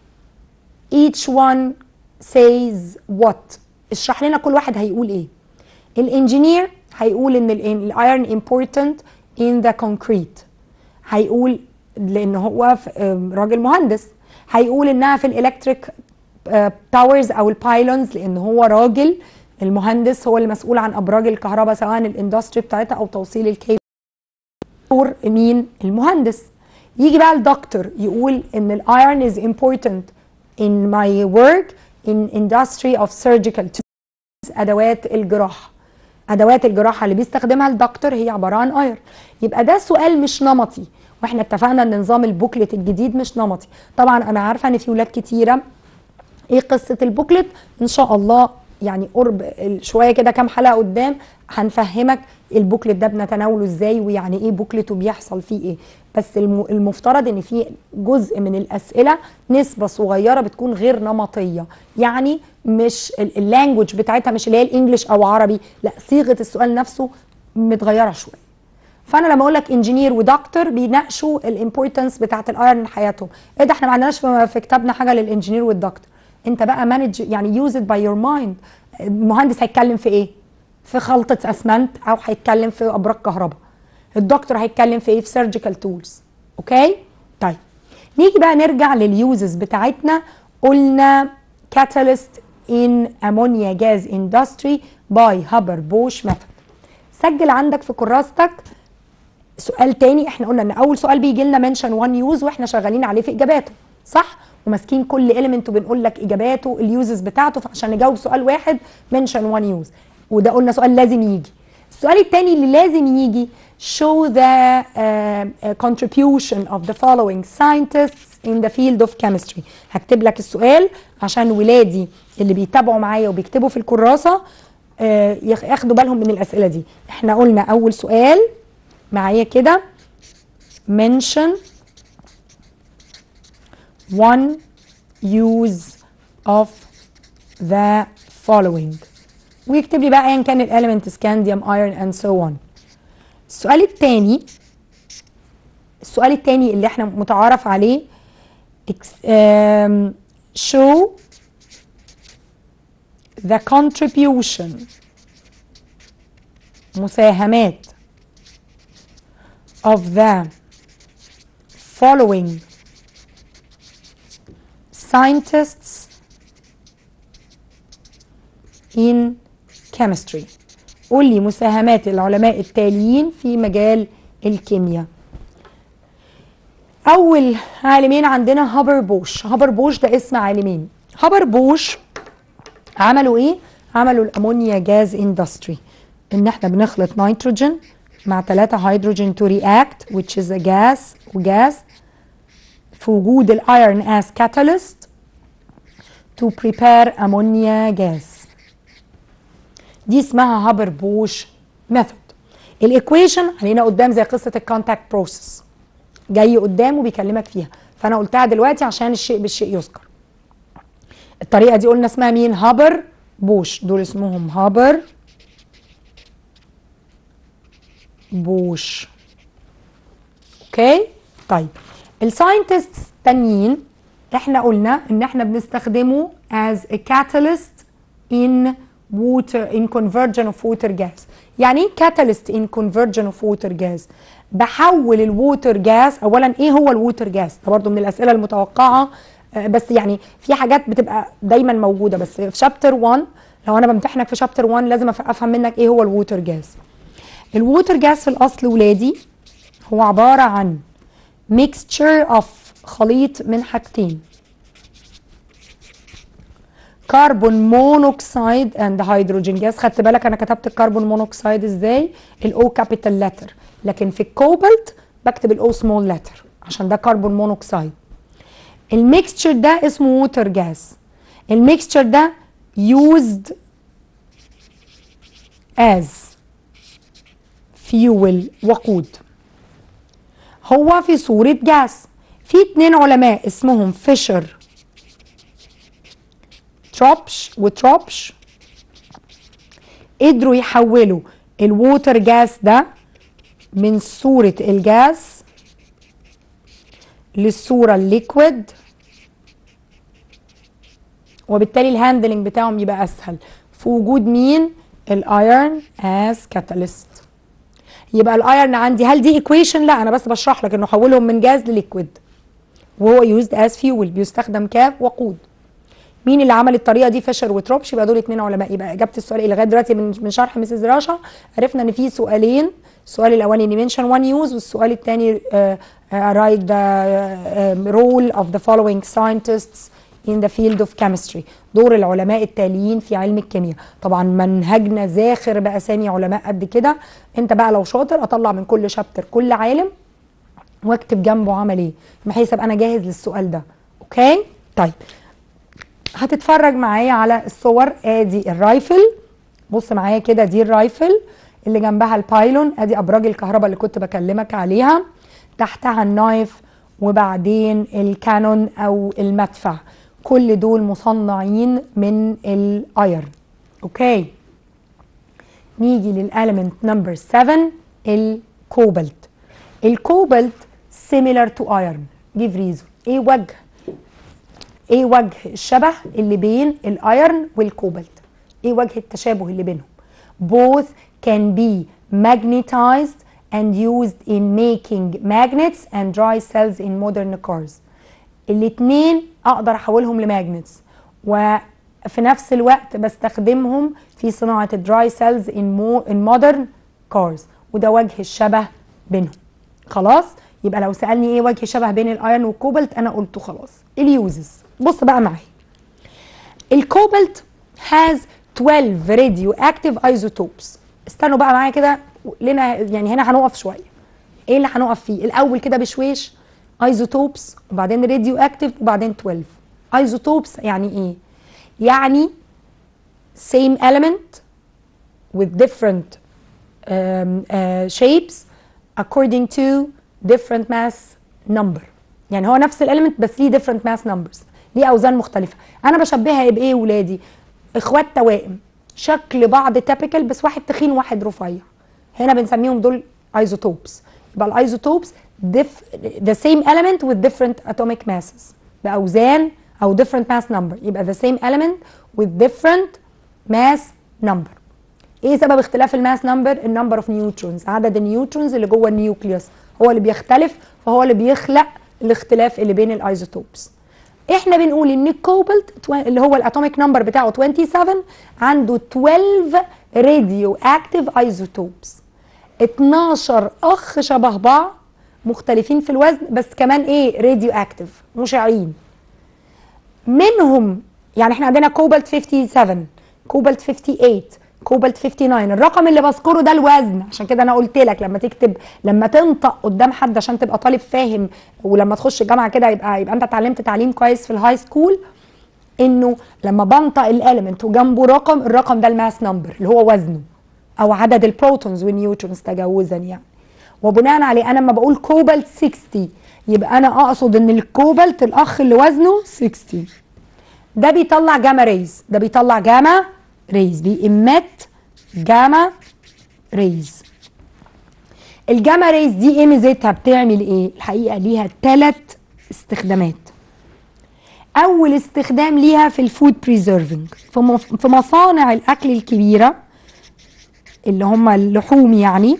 each one says what اشرح لنا كل واحد هيقول ايه الانجينير هيقول ان الايرن important in the concrete هيقول لان هو ف- آم، راجل مهندس هيقول انها في الالكتريك تاورز او البايلونز لان هو راجل المهندس هو المسؤول عن ابراج الكهرباء سواء الاندستري بتاعتها او توصيل الكيبل دور مين المهندس يجي بقى الدكتور يقول ان الايرن is important in my work in industry of surgical tools ادوات الجراحه ادوات الجراحه اللي بيستخدمها الدكتور هي عباره عن ايرن يبقى ده سؤال مش نمطي واحنا اتفقنا ان نظام البوكلت الجديد مش نمطي طبعا انا عارفه ان في ولاد كتيره ايه قصه البوكلت ان شاء الله يعني قرب ال- شويه كده كام حلقه قدام هنفهمك البوكلت ده بنتناوله ازاي ويعني ايه بوكلت وبيحصل فيه ايه بس الم- المفترض ان في جزء من الاسئله نسبه صغيره بتكون غير نمطيه يعني مش اللانجوج بتاعتها مش اللي هي الانجليش او عربي لا صيغه السؤال نفسه متغيره شويه فانا لما اقول لك انجينير ودكتور بيناقشوا الامبورتنس بتاعه الايرن لحياتهم ايه ده احنا ما عندناش في في كتابنا حاجه للانجينير والدكتور انت بقى مانج يعني يوز ات باي يور مايند المهندس هيتكلم في ايه في خلطه اسمنت او هيتكلم في ابراج كهرباء الدكتور هيتكلم في ايه في سيرجيكال تولز اوكي طيب نيجي بقى نرجع لليوزز بتاعتنا قلنا كاتاليست in ammonia gas industry by Haber-Bosch method سجل عندك في كراستك سؤال تاني احنا قلنا ان اول سؤال بيجي لنا منشن وان يوز واحنا شغالين عليه في اجاباته صح وماسكين كل اليمنت وبنقول لك اجاباته اليوزز بتاعته فعشان نجاوب سؤال واحد منشن وان يوز وده قلنا سؤال لازم يجي السؤال التاني اللي لازم يجي show the uh, contribution of the following scientists in the field of chemistry هكتب لك السؤال عشان ولادي اللي بيتابعوا معايا وبيكتبوا في الكراسة آه، ياخ- ياخدوا بالهم من الأسئلة دي احنا قلنا أول سؤال معايا كده mention one use of the following ويكتب لي بقى ايا كان الاليمنت سكانديوم ايرون اند سو اون السؤال الثاني السؤال الثاني اللي احنا متعارف عليه ex- um, show the contribution مساهمات of the following scientists in chemistry قول لي مساهمات العلماء التاليين في مجال الكيمياء اول عالمين عندنا هابر بوش هابر بوش ده اسم عالمين هابر بوش عملوا ايه عملوا الامونيا جاز اندستري ان احنا بنخلط نيتروجين مع 3 هيدروجين تو رياكت which is a gas وجاز في وجود الايرون as catalyst to prepare ammonia gas دي اسمها هابر بوش ميثود الايكويشن علينا قدام زي قصه الكونتاكت بروسيس جاي قدام وبيكلمك فيها فانا قلتها دلوقتي عشان الشيء بالشيء يذكر الطريقه دي قلنا اسمها مين هابر بوش دول اسمهم هابر بوش اوكي طيب الساينتست التانيين احنا قلنا ان احنا بنستخدمه as a catalyst in water in conversion of water gas يعني ايه catalyst in conversion of water gas بحول الووتر جاز اولا ايه هو الووتر جاز ده برضو من الاسئله المتوقعه آه، بس يعني في حاجات بتبقى دايما موجوده بس في شابتر 1 لو انا بمتحنك في شابتر 1 لازم أف- افهم منك ايه هو الووتر جاز الووتر جاز في الاصل ولادي هو عباره عن mixture of خليط من حاجتين كربون مونوكسيد اند هيدروجين جاز خدت بالك انا كتبت الكربون مونوكسيد ازاي الاو كابيتال لتر لكن في الكوبالت بكتب الاو سمول لتر عشان ده كربون مونوكسيد الميكستشر ده اسمه ووتر جاز الميكستشر ده used as fuel وقود هو في صورة جاز في اتنين علماء اسمهم فيشر تروبش وتروبش قدروا يحولوا الووتر جاز ده من صورة الجاز للصورة الليكويد وبالتالي الهاندلنج بتاعهم يبقى اسهل في وجود مين الايرن از كاتاليست يبقى الايرن عندي هل دي ايكويشن لا انا بس بشرح لك انه حولهم من جاز لليكويد وهو يوزد از فيول بيستخدم كوقود مين اللي عمل الطريقه دي فيشر وتروبش يبقى دول اتنين علماء يبقى اجابه السؤال ايه لغايه دلوقتي من من شرح مسز راشا عرفنا ان في سؤالين السؤال الاولاني منشن وان يوز والسؤال الثاني رايت ذا رول اوف ذا following scientists in the field of chemistry دور العلماء التاليين في علم الكيمياء طبعا منهجنا زاخر باسامي علماء قد كده انت بقى لو شاطر اطلع من كل شابتر كل عالم واكتب جنبه عمل ايه بحيث ابقى انا جاهز للسؤال ده اوكي طيب هتتفرج معايا على الصور ادي الرايفل بص معايا كده دي الرايفل اللي جنبها البايلون ادي ابراج الكهرباء اللي كنت بكلمك عليها تحتها النايف وبعدين الكانون او المدفع كل دول مصنعين من الايرن اوكي نيجي للاليمنت نمبر 7 الكوبالت الكوبالت similar to iron give reason ايه وجه ايه وجه الشبه اللي بين الايرن والكوبالت ايه وجه التشابه اللي بينهم both can be magnetized and used in making magnets and dry cells in modern cars الاتنين اقدر احولهم لماجنتس وفي نفس الوقت بستخدمهم في صناعة الدراي سيلز in, in modern cars وده وجه الشبه بينهم خلاص يبقى لو سألني ايه وجه الشبه بين الايرن والكوبالت انا قلته خلاص اليوزز بص بقى معايا الكوبالت has 12 radioactive isotopes استنوا بقى معايا كده لنا يعني هنا هنقف شويه ايه اللي هنقف فيه الاول كده بشويش ايزوتوبس وبعدين راديو اكتيف وبعدين 12 ايزوتوبس يعني ايه يعني same element with different um, uh, shapes according to different mass number يعني هو نفس الاليمنت بس ليه different mass numbers ليه اوزان مختلفه انا بشبهها بايه ولادي اخوات توائم شكل بعض تابيكال بس واحد تخين وواحد رفيع هنا بنسميهم دول ايزوتوبس يبقى الايزوتوبس the same element with different atomic masses باوزان او different mass number يبقى the same element with different mass number ايه سبب اختلاف الماس نمبر النمبر اوف نيوترونز عدد النيوترونز اللي جوه النيوكليوس هو اللي بيختلف فهو اللي بيخلق الاختلاف اللي بين الايزوتوبس احنا بنقول ان الكوبالت اللي هو الاتوميك نمبر بتاعه 27 عنده 12 راديو اكتيف ايزوتوبس 12 اخ شبه بعض مختلفين في الوزن بس كمان ايه راديو اكتيف مشعين منهم يعني احنا عندنا كوبالت 57 كوبالت 58 كوبالت 59 الرقم اللي بذكره ده الوزن عشان كده انا قلت لك لما تكتب لما تنطق قدام حد عشان تبقى طالب فاهم ولما تخش الجامعه كده يبقى يبقى انت اتعلمت تعليم كويس في الهاي سكول انه لما بنطق الاليمنت وجنبه رقم الرقم ده الماس نمبر اللي هو وزنه او عدد البروتونز والنيوترونز تجاوزا يعني وبناء عليه انا لما بقول كوبالت 60 يبقى انا اقصد ان الكوبالت الاخ اللي وزنه 60 ده بيطلع جاما ريز ده بيطلع جاما ريز بيمت جاما ريز الجاما ريز دي ايه ميزتها بتعمل ايه الحقيقه ليها ثلاث استخدامات اول استخدام ليها في الفود بريزرفنج في مصانع الاكل الكبيره اللي هم اللحوم يعني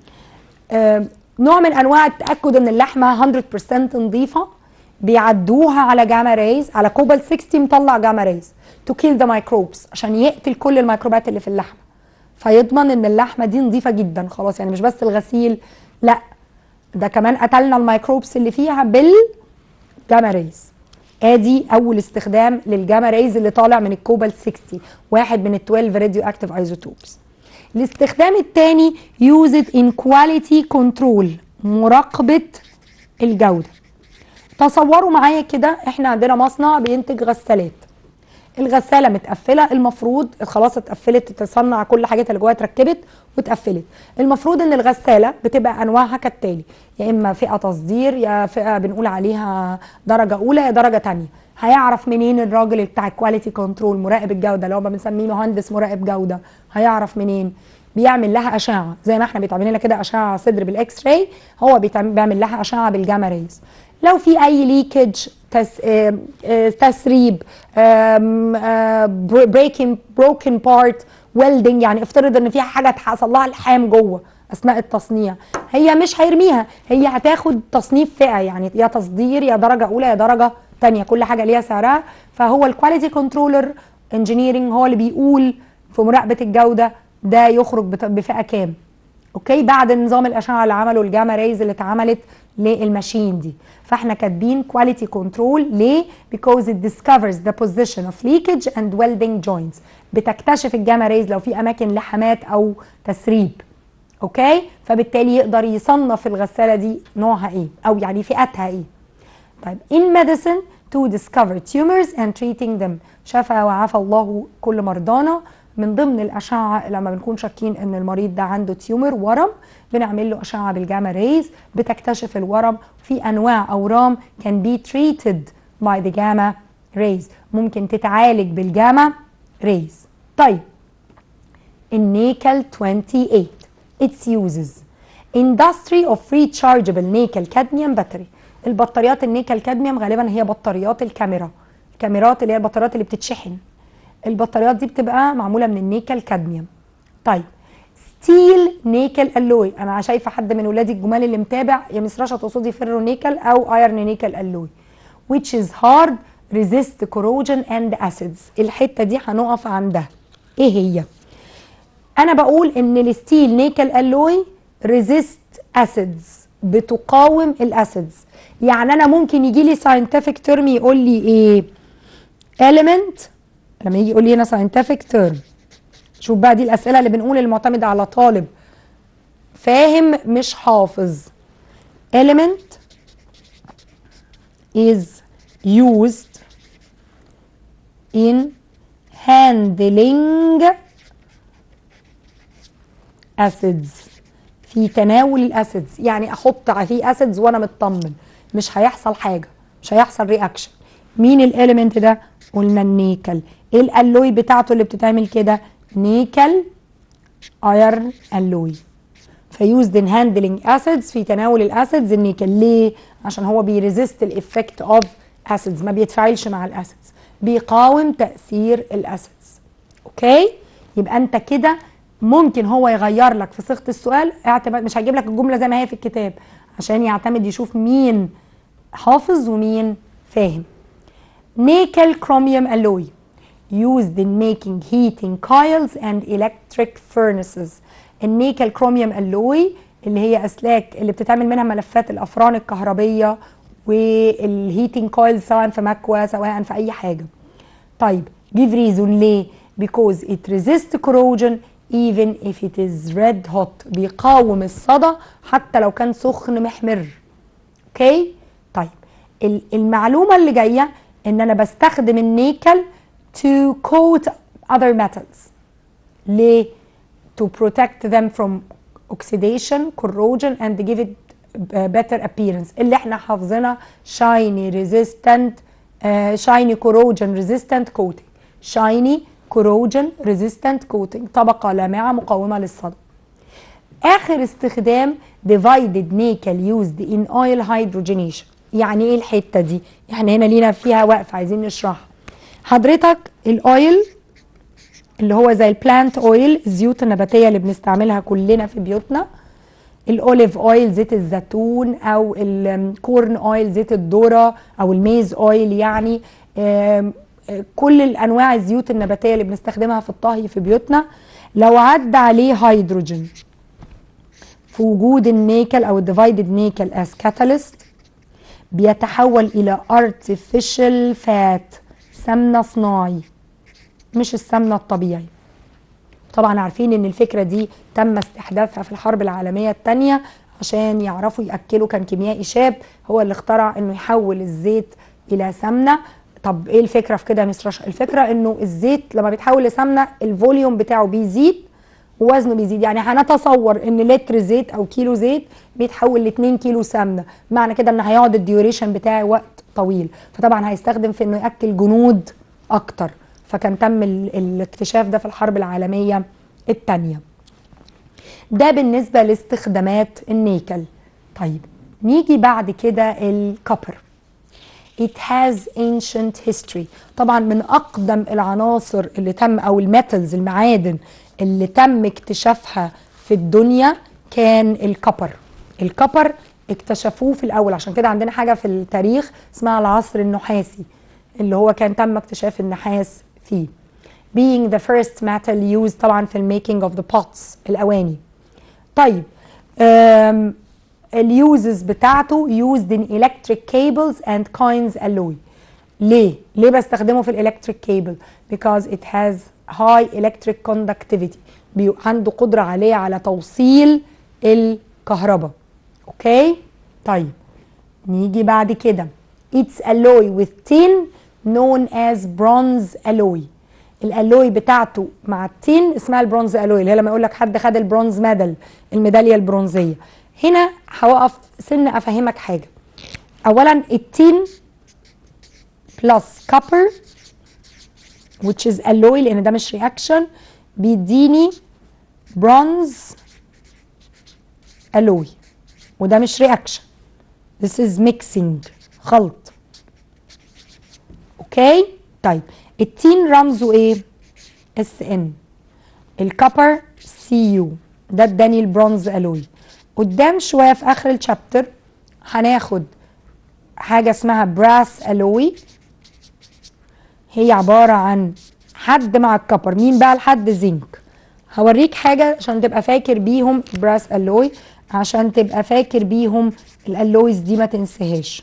آه نوع من انواع التاكد ان اللحمه 100% نظيفه بيعدوها على جاما ريز على كوبال 60 مطلع جاما ريز تو كيل ذا مايكروبس عشان يقتل كل الميكروبات اللي في اللحمه فيضمن ان اللحمه دي نظيفه جدا خلاص يعني مش بس الغسيل لا ده كمان قتلنا الميكروبس اللي فيها بالجاما ريز ادي اول استخدام للجاما ريز اللي طالع من الكوبال 60 واحد من ال 12 راديو اكتيف ايزوتوبس الاستخدام الثاني يوزد ان كواليتي كنترول مراقبه الجوده تصوروا معايا كده احنا عندنا مصنع بينتج غسالات الغساله متقفله المفروض خلاص اتقفلت تصنع كل حاجات اللي جواها اتركبت واتقفلت المفروض ان الغساله بتبقى انواعها كالتالي يا اما فئه تصدير يا فئه بنقول عليها درجه اولى يا درجه ثانيه هيعرف منين الراجل بتاع الكواليتي كنترول مراقب الجوده اللي هو بنسميه مهندس مراقب جوده هيعرف منين بيعمل لها اشعه زي ما احنا بيتعمل لنا كده اشعه صدر بالاكس راي هو بيعمل لها اشعه بالجاما ريز لو في اي ليكج تس تسريب بريكنج بروكن بارت ويلدنج يعني افترض ان في حاجه حصل لها الحام جوه اثناء التصنيع هي مش هيرميها هي هتاخد تصنيف فئه يعني يا تصدير يا درجه اولى يا درجه ثانيه كل حاجه ليها سعرها فهو الكواليتي كنترولر انجينيرنج هو اللي بيقول في مراقبه الجوده ده يخرج بفئه كام اوكي بعد نظام الاشعه اللي عمله الجاما ريز اللي اتعملت للماشين دي فاحنا كاتبين كواليتي كنترول ليه because it discovers the position of leakage and welding joints بتكتشف الجاما ريز لو في اماكن لحمات او تسريب اوكي فبالتالي يقدر يصنف الغساله دي نوعها ايه او يعني فئتها ايه طيب in medicine to discover tumors and treating them شفى وعافى الله كل مرضانا من ضمن الاشعه لما بنكون شاكين ان المريض ده عنده تيومر ورم بنعمل له اشعه بالجاما ريز بتكتشف الورم في انواع اورام can be treated by the gamma rays ممكن تتعالج بالجاما ريز طيب النيكل 28 its uses industry of rechargeable nickel cadmium battery البطاريات النيكل كادميوم غالبا هي بطاريات الكاميرا الكاميرات اللي هي البطاريات اللي بتتشحن البطاريات دي بتبقى معموله من النيكل كادميوم طيب ستيل نيكل الوي انا شايفه حد من ولادي الجمال اللي متابع يا مس رشا تقصدي فيرو نيكل او ايرن نيكل الوي which is hard resist corrosion and acids الحته دي هنقف عندها ايه هي انا بقول ان الستيل نيكل الوي ريزيست اسيدز بتقاوم الاسيدز يعني انا ممكن يجي لي ساينتفك تيرم يقول لي ايه element لما يجي يقول لي هنا ساينتفك تيرم شوف بقى دي الاسئله اللي بنقول المعتمده على طالب فاهم مش حافظ element is used in handling acids في تناول الاسيدز يعني احط فيه اسيدز وانا مطمن مش هيحصل حاجه مش هيحصل رياكشن مين الاليمنت ده قلنا النيكل ايه الالوي بتاعته اللي بتتعمل كده نيكل ايرن الوي فيوزد ان هاندلنج اسيدز في تناول الاسيدز النيكل ليه عشان هو بيريزيست الافكت اوف اسيدز ما بيتفاعلش مع الاسيدز بيقاوم تاثير الاسيدز اوكي يبقى انت كده ممكن هو يغير لك في صيغه السؤال اعتمد مش هجيب لك الجمله زي ما هي في الكتاب عشان يعتمد يشوف مين حافظ ومين فاهم نيكل كروميوم alloy used in making heating coils and electric furnaces النيكل كروميوم alloy اللي هي اسلاك اللي بتتعمل منها ملفات الافران الكهربيه والهيتنج كويلز سواء في مكوى سواء في اي حاجه طيب give reason ليه because it resists corrosion even if it is red hot بيقاوم الصدى حتى لو كان سخن محمر اوكي طيب المعلومه اللي جايه ان انا بستخدم النيكل to coat other metals ليه to protect them from oxidation corrosion and give it better appearance اللي احنا حافظينها shiny resistant uh, shiny corrosion resistant coating shiny corrosion resistant coating طبقة لامعة مقاومة للصدى آخر استخدام divided nickel used in oil hydrogenation يعني ايه الحتة دي؟ يعني هنا لينا فيها وقفة عايزين نشرحها حضرتك الاويل اللي هو زي البلانت اويل الزيوت النباتية اللي بنستعملها كلنا في بيوتنا الاوليف اويل زيت الزيتون او الكورن اويل زيت الذره او الميز اويل يعني كل الانواع الزيوت النباتيه اللي بنستخدمها في الطهي في بيوتنا لو عدى عليه هيدروجين في وجود النيكل او الديفايدد نيكل از كاتاليست بيتحول الى artificial فات سمنه صناعي مش السمنه الطبيعي طبعا عارفين ان الفكره دي تم استحداثها في الحرب العالميه الثانيه عشان يعرفوا ياكلوا كان كيميائي شاب هو اللي اخترع انه يحول الزيت الى سمنه طب ايه الفكره في كده يا مس رشا الفكره انه الزيت لما بيتحول لسمنه الفوليوم بتاعه بيزيد ووزنه بيزيد يعني هنتصور ان لتر زيت او كيلو زيت بيتحول ل 2 كيلو سمنه معنى كده ان هيقعد الديوريشن بتاعي وقت طويل فطبعا هيستخدم في انه ياكل جنود اكتر فكان تم الاكتشاف ده في الحرب العالميه الثانيه ده بالنسبه لاستخدامات النيكل طيب نيجي بعد كده الكوبر it has ancient history طبعا من اقدم العناصر اللي تم او الميتالز المعادن اللي تم اكتشافها في الدنيا كان الكبر الكبر اكتشفوه في الاول عشان كده عندنا حاجه في التاريخ اسمها العصر النحاسي اللي هو كان تم اكتشاف النحاس فيه being the first metal used طبعا في الميكينج اوف ذا pots الاواني طيب اليوزز بتاعته used in electric cables and coins alloy ليه؟ ليه بستخدمه في الالكتريك كيبل؟ because it has high electric conductivity عنده قدرة عالية على توصيل الكهرباء اوكي؟ طيب نيجي بعد كده it's alloy with tin known as bronze alloy الالوي بتاعته مع التين اسمها البرونز الوي اللي هي لما يقول لك حد خد البرونز ميدال الميداليه البرونزيه هنا هوقف سن افهمك حاجه اولا التين بلس كابر which is alloy لان ده مش رياكشن بيديني برونز الوي وده مش رياكشن this is mixing خلط اوكي طيب التين رمزه ايه اس ان الكبر سي يو ده اداني البرونز الوي قدام شويه في اخر الشابتر هناخد حاجه اسمها براس الوي هي عباره عن حد مع الكبر مين بقى الحد زنك هوريك حاجه عشان تبقى فاكر بيهم براس الوي عشان تبقى فاكر بيهم الالويز دي ما تنساهاش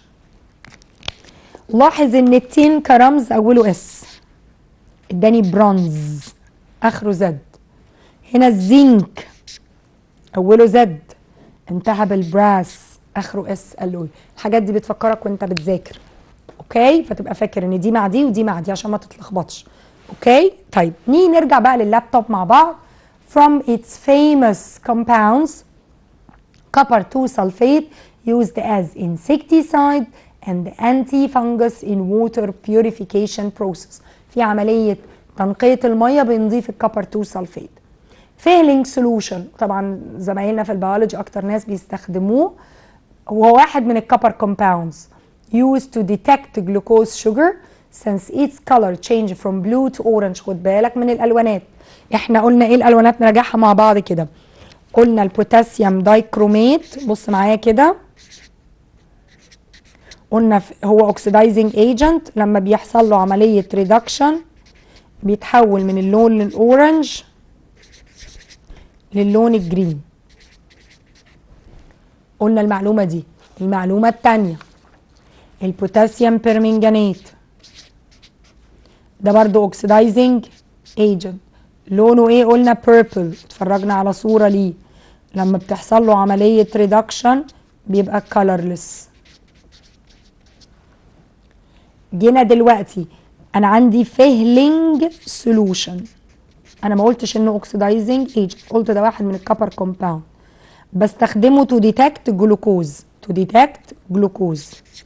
لاحظ ان التين كرمز اوله اس اداني برونز اخره زد هنا الزنك اوله زد انتهى بالبراس اخره اس الوي الحاجات دي بتفكرك وانت بتذاكر اوكي فتبقى فاكر ان دي مع دي ودي مع دي عشان ما تتلخبطش اوكي طيب نيجي نرجع بقى لللابتوب مع بعض from its famous compounds copper 2 sulfate used as insecticide and anti-fungus in water purification process في عملية تنقية المية بنضيف الكبر 2 سلفيت فيلينج سولوشن طبعا زمايلنا في البيولوجي اكتر ناس بيستخدموه هو واحد من الكبر كومباوندز used to detect glucose sugar since its color change from blue to orange خد بالك من الالوانات احنا قلنا ايه الالوانات نراجعها مع بعض كده قلنا البوتاسيوم دايكروميت بص معايا كده قلنا هو اوكسيدايزنج ايجنت لما بيحصل له عمليه ريدكشن بيتحول من اللون الاورنج للون الجرين قلنا المعلومه دي المعلومه الثانيه البوتاسيوم بيرمنجانات ده برضو اوكسيدايزنج ايجنت لونه ايه قلنا بيربل اتفرجنا على صوره ليه لما بتحصل له عمليه ريدكشن بيبقى كولرلس جينا دلوقتي انا عندي فيهلينج سولوشن انا ما قلتش انه اوكسيدايزنج ايجنت قلت ده واحد من الكبر كومباوند بستخدمه تو ديتكت جلوكوز تو ديتكت جلوكوز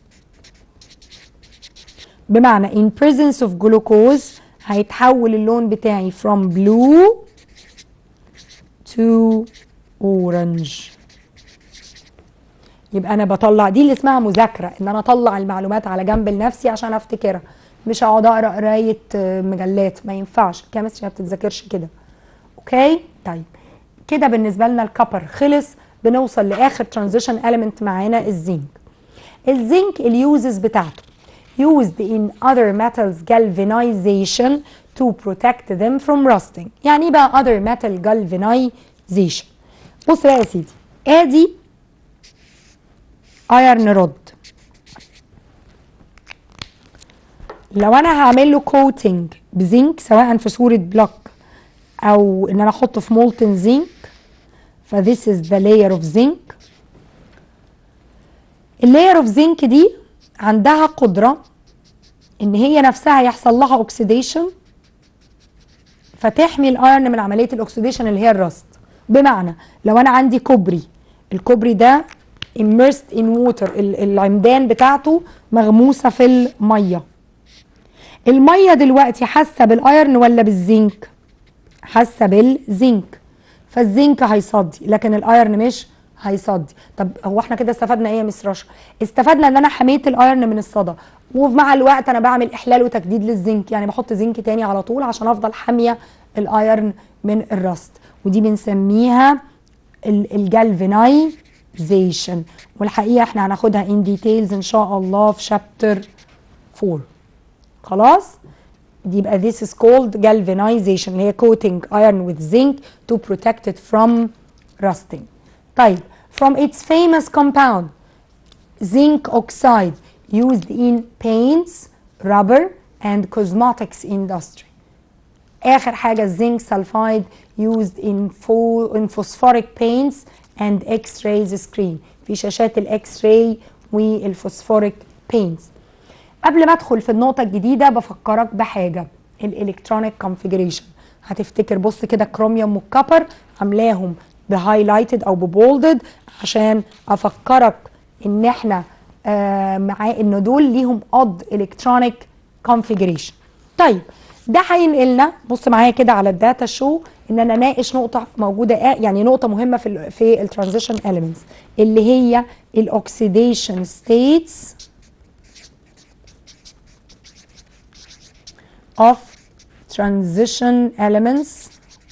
بمعنى in presence of glucose هيتحول اللون بتاعي from blue to orange يبقى انا بطلع دي اللي اسمها مذاكره ان انا اطلع المعلومات على جنب لنفسي عشان افتكرها مش اقعد اقرا قرايه مجلات ما ينفعش الكيمستري ما بتتذاكرش كده اوكي طيب كده بالنسبه لنا الكبر خلص بنوصل لاخر ترانزيشن element معانا الزنك الزنك اليوزز بتاعته used in other metals galvanization to protect them from rusting يعني ايه بقى other metal galvanization بص بقى يا سيدي ادي ايرن رود لو انا هعمل له كوتنج بزنك سواء في صوره بلوك او ان انا احطه في مولتن زنك فذيس از ذا لاير اوف زنك اللاير اوف زنك دي عندها قدره ان هي نفسها يحصل لها اوكسيديشن فتحمي الايرن من عمليه الاكسيديشن اللي هي الرست بمعنى لو انا عندي كوبري الكوبري ده immersed in water العمدان بتاعته مغموسه في الميه الميه دلوقتي حاسه بالايرن ولا بالزنك حاسه بالزنك فالزنك هيصدي لكن الايرن مش هيصدي طب هو احنا كده استفدنا ايه يا مس رشا استفدنا ان انا حميت الايرن من الصدى ومع الوقت انا بعمل احلال وتجديد للزنك يعني بحط زنك تاني على طول عشان افضل حاميه الايرن من الرست ودي بنسميها الجالفينايزيشن والحقيقه احنا هناخدها ان ديتيلز ان شاء الله في شابتر 4 خلاص دي يبقى this is called galvanization اللي هي coating iron with zinc to protect it from rusting طيب from its famous compound zinc oxide used in paints rubber and cosmetics industry اخر حاجه الزنك سلفايد used in, fo in phosphoric paints and x-rays screen في شاشات الاكس راي والفوسفوريك paints قبل ما ادخل في النقطه الجديده بفكرك بحاجه الالكترونيك كونفيجريشن هتفتكر بص كده كروميوم والكبر عاملاهم بهايلايتد او ببولدد عشان افكرك ان احنا آه معاه ان دول ليهم odd الكترونيك كونفيجريشن طيب ده هينقلنا بص معايا كده على الداتا شو ان انا اناقش نقطه موجوده آ- يعني نقطه مهمه في ال في الترانزيشن اليمنتس اللي هي الاكسيديشن ستيتس of transition elements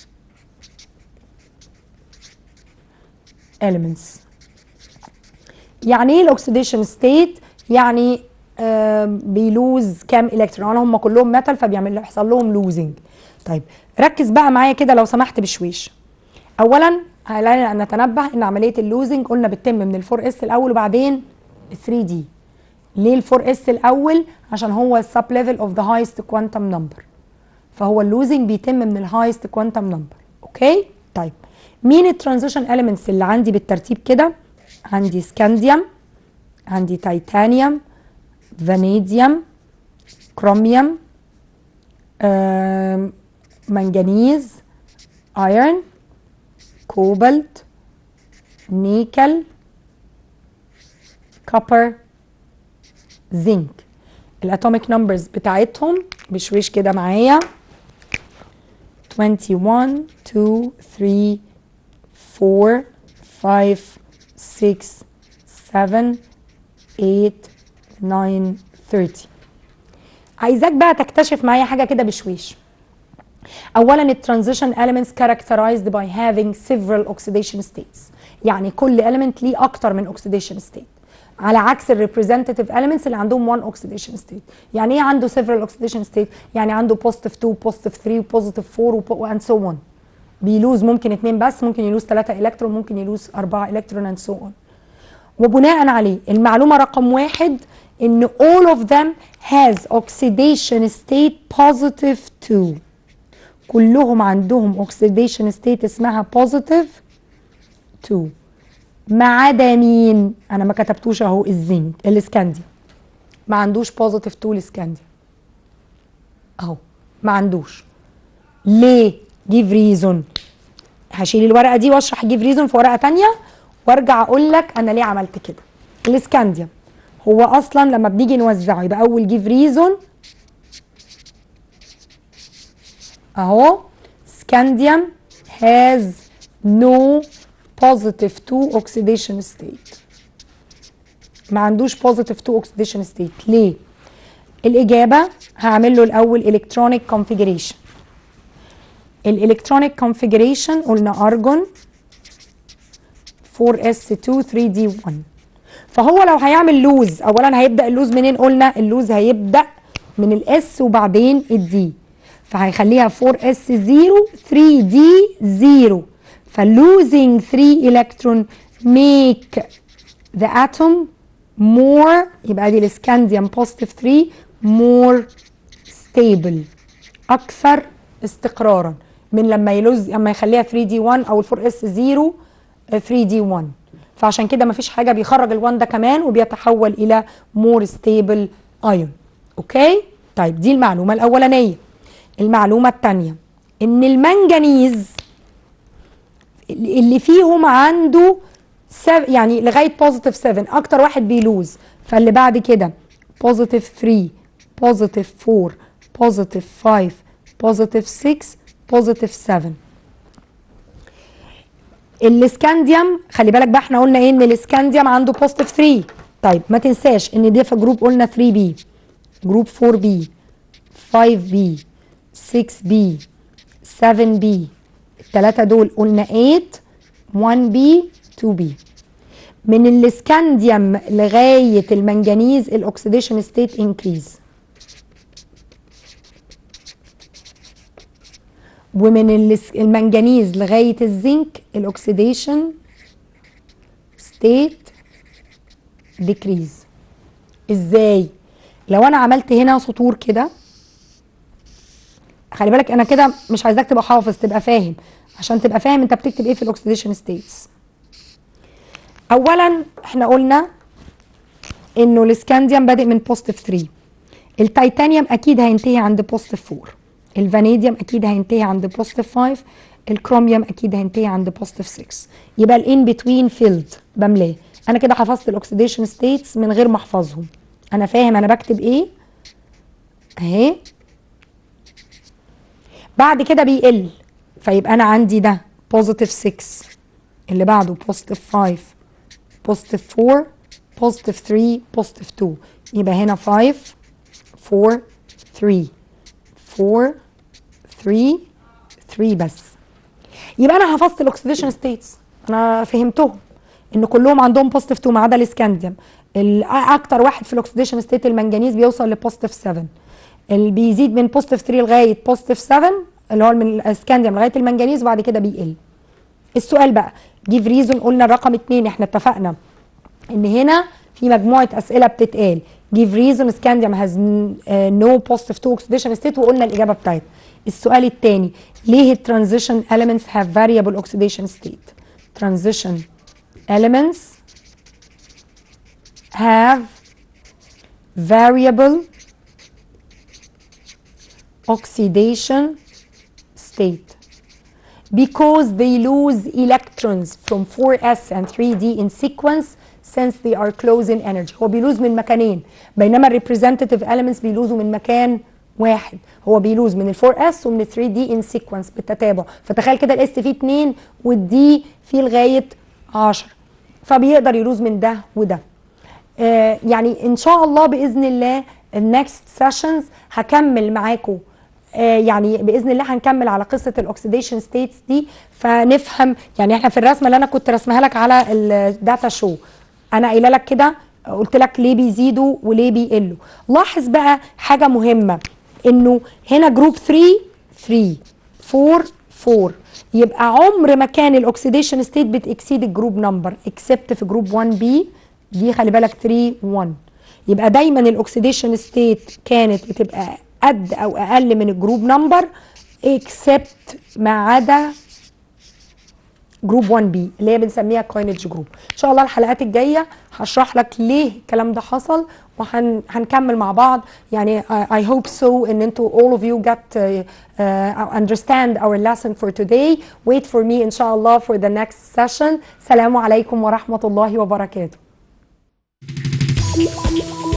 elements يعني ايه الاكسيديشن ستيت يعني آم، بيلوز كام الكترون هم كلهم ميتال فبيعمل يحصل لهم لوزنج طيب ركز بقى معايا كده لو سمحت بشويش اولا علينا ان نتنبه ان عمليه اللوزنج قلنا بتتم من الفور اس الاول وبعدين 3 دي ليه الفور اس الاول عشان هو السب ليفل اوف ذا هايست كوانتم نمبر فهو اللوزنج بيتم من الهايست كوانتم نمبر اوكي طيب مين الترانزيشن اليمنتس اللي عندي بالترتيب كده عندي سكانديوم عندي تيتانيوم فانيديوم كروميوم آم، منجنيز ايرون كوبالت نيكل كوبر زنك الاتوميك نمبرز بتاعتهم بشويش كده معايا 21 2 3 4 5 6 7 8 9 30 عايزاك بقى تكتشف معايا حاجه كده بشويش اولا الترانزيشن elements characterized by having several oxidation states يعني كل element ليه اكتر من oxidation state على عكس الريبريزنتيف elements اللي عندهم one oxidation state يعني ايه عنده several oxidation state يعني عنده positive 2 positive 3 positive 4 and so on بيلوز ممكن اتنين بس ممكن يلوز ثلاثة الكترون ممكن يلوز أربعة الكترون and so on وبناء عليه المعلومة رقم واحد ان all of them has oxidation state positive 2 كلهم عندهم oxidation state اسمها positive 2 ما عدا مين انا ما كتبتوش اهو الزنك الاسكاندي ما عندوش positive 2 الاسكاندي اهو ما عندوش ليه جيف ريزون هشيل الورقه دي واشرح جيف ريزون في ورقه تانية وارجع اقول لك انا ليه عملت كده الاسكانديوم هو اصلا لما بنيجي نوزعه يبقى اول جيف ريزون اهو سكانديوم has no positive 2 oxidation state ما عندوش positive 2 oxidation state ليه الاجابه هعمل له الاول electronic configuration الالكترونيك كونفيجريشن قلنا ارجون 4s2 3d1 فهو لو هيعمل لوز اولا هيبدا اللوز منين قلنا اللوز هيبدا من الاس وبعدين الدي فهيخليها 4s0 3d0 فلوزing 3 electron make the atom more يبقى دي الاسكانديوم positive 3 more stable اكثر استقرارا من لما يلوز لما يخليها 3 دي 1 او ال 4 اس 0 3 دي 1 فعشان كده مفيش حاجه بيخرج ال1 ده كمان وبيتحول الى مور ستيبل ايون اوكي طيب دي المعلومه الاولانيه المعلومه الثانيه ان المنجنيز اللي فيهم عنده سب يعني لغايه بوزيتيف 7 اكتر واحد بيلوز فاللي بعد كده بوزيتيف 3 بوزيتيف 4 بوزيتيف 5 بوزيتيف 6 بوزيتيف 7 الاسكانديوم خلي بالك بقى احنا قلنا ايه ان الاسكانديوم عنده بوزيتيف 3 طيب ما تنساش ان دي في جروب قلنا 3 بي جروب 4 بي 5 بي 6 بي 7 بي الثلاثه دول قلنا 8 1 بي 2 بي من الاسكانديوم لغايه المنجنيز الاكسيديشن ستيت انكريز ومن الاس- المنجنيز لغايه الزنك الاكسيديشن ستيت ديكريز ازاي لو انا عملت هنا سطور كده خلي بالك انا كده مش عايزاك تبقى حافظ تبقى فاهم عشان تبقى فاهم انت بتكتب ايه في الاكسيديشن ستيتس اولا احنا قلنا انه الاسكانديوم بادئ من بوزيتيف 3 التيتانيوم اكيد هينتهي عند بوزيتيف 4 الفانيديوم اكيد هينتهي عند بوزيتيف 5 الكروميوم اكيد هينتهي عند بوزيتيف 6 يبقى الان بتوين فيلد بملاه انا كده حفظت الاكسيديشن ستيتس من غير ما احفظهم انا فاهم انا بكتب ايه اهي بعد كده بيقل فيبقى انا عندي ده بوزيتيف 6 اللي بعده بوزيتيف 5 بوزيتيف 4 بوزيتيف 3 بوزيتيف 2 يبقى هنا 5 4 3 4 3 3 بس يبقى انا حفظت الاكسيديشن ستيتس انا فهمتهم ان كلهم عندهم بوزيتيف 2 ما عدا الاسكانديوم اكتر واحد في الاكسيديشن ستيت المنجنيز بيوصل لبوزيتيف 7 اللي بيزيد من بوزيتيف 3 لغايه بوزيتيف 7 اللي هو من الاسكانديوم لغايه المنجنيز وبعد كده بيقل السؤال بقى جيف ريزون قلنا الرقم اتنين احنا اتفقنا ان هنا في مجموعه اسئله بتتقال جيف ريزون سكانديوم هاز نو بوزيتيف 2 اوكسيديشن ستيت وقلنا الاجابه بتاعتها السؤال الثاني ليه الترانزيشن elements have variable oxidation state transition elements have variable oxidation state because they lose electrons from 4s and 3d in sequence since they are close in energy هو بيلوز من مكانين بينما الريبريزنتيف elements بيلوزوا من مكان واحد هو بيلوز من ال 4s ومن ال 3d in sequence بالتتابع فتخيل كده الاس فيه 2 والدي فيه لغايه 10 فبيقدر يلوز من ده وده آه يعني ان شاء الله باذن الله النكست سيشنز هكمل معاكم آه يعني باذن الله هنكمل على قصه الاكسيديشن ستيتس دي فنفهم يعني احنا في الرسمه اللي انا كنت رسمها لك على الداتا شو انا قايله لك كده قلت لك ليه بيزيدوا وليه بيقلوا لاحظ بقى حاجه مهمه انه هنا جروب 3 3 4 4 يبقى عمر ما كان الاكسيديشن ستيت بتكسيد الجروب نمبر اكسبت في جروب 1 بي دي خلي بالك 3 1 يبقى دايما الاكسيديشن ستيت كانت بتبقى قد او اقل من الجروب نمبر اكسبت ما عدا جروب 1 بي اللي هي بنسميها كوينج جروب ان شاء الله الحلقات الجايه هشرح لك ليه الكلام ده حصل وهنكمل مع بعض يعني I hope so ان انتوا all of you get uh, uh, understand our lesson for today wait for me ان شاء الله for the next session سلام عليكم ورحمه الله وبركاته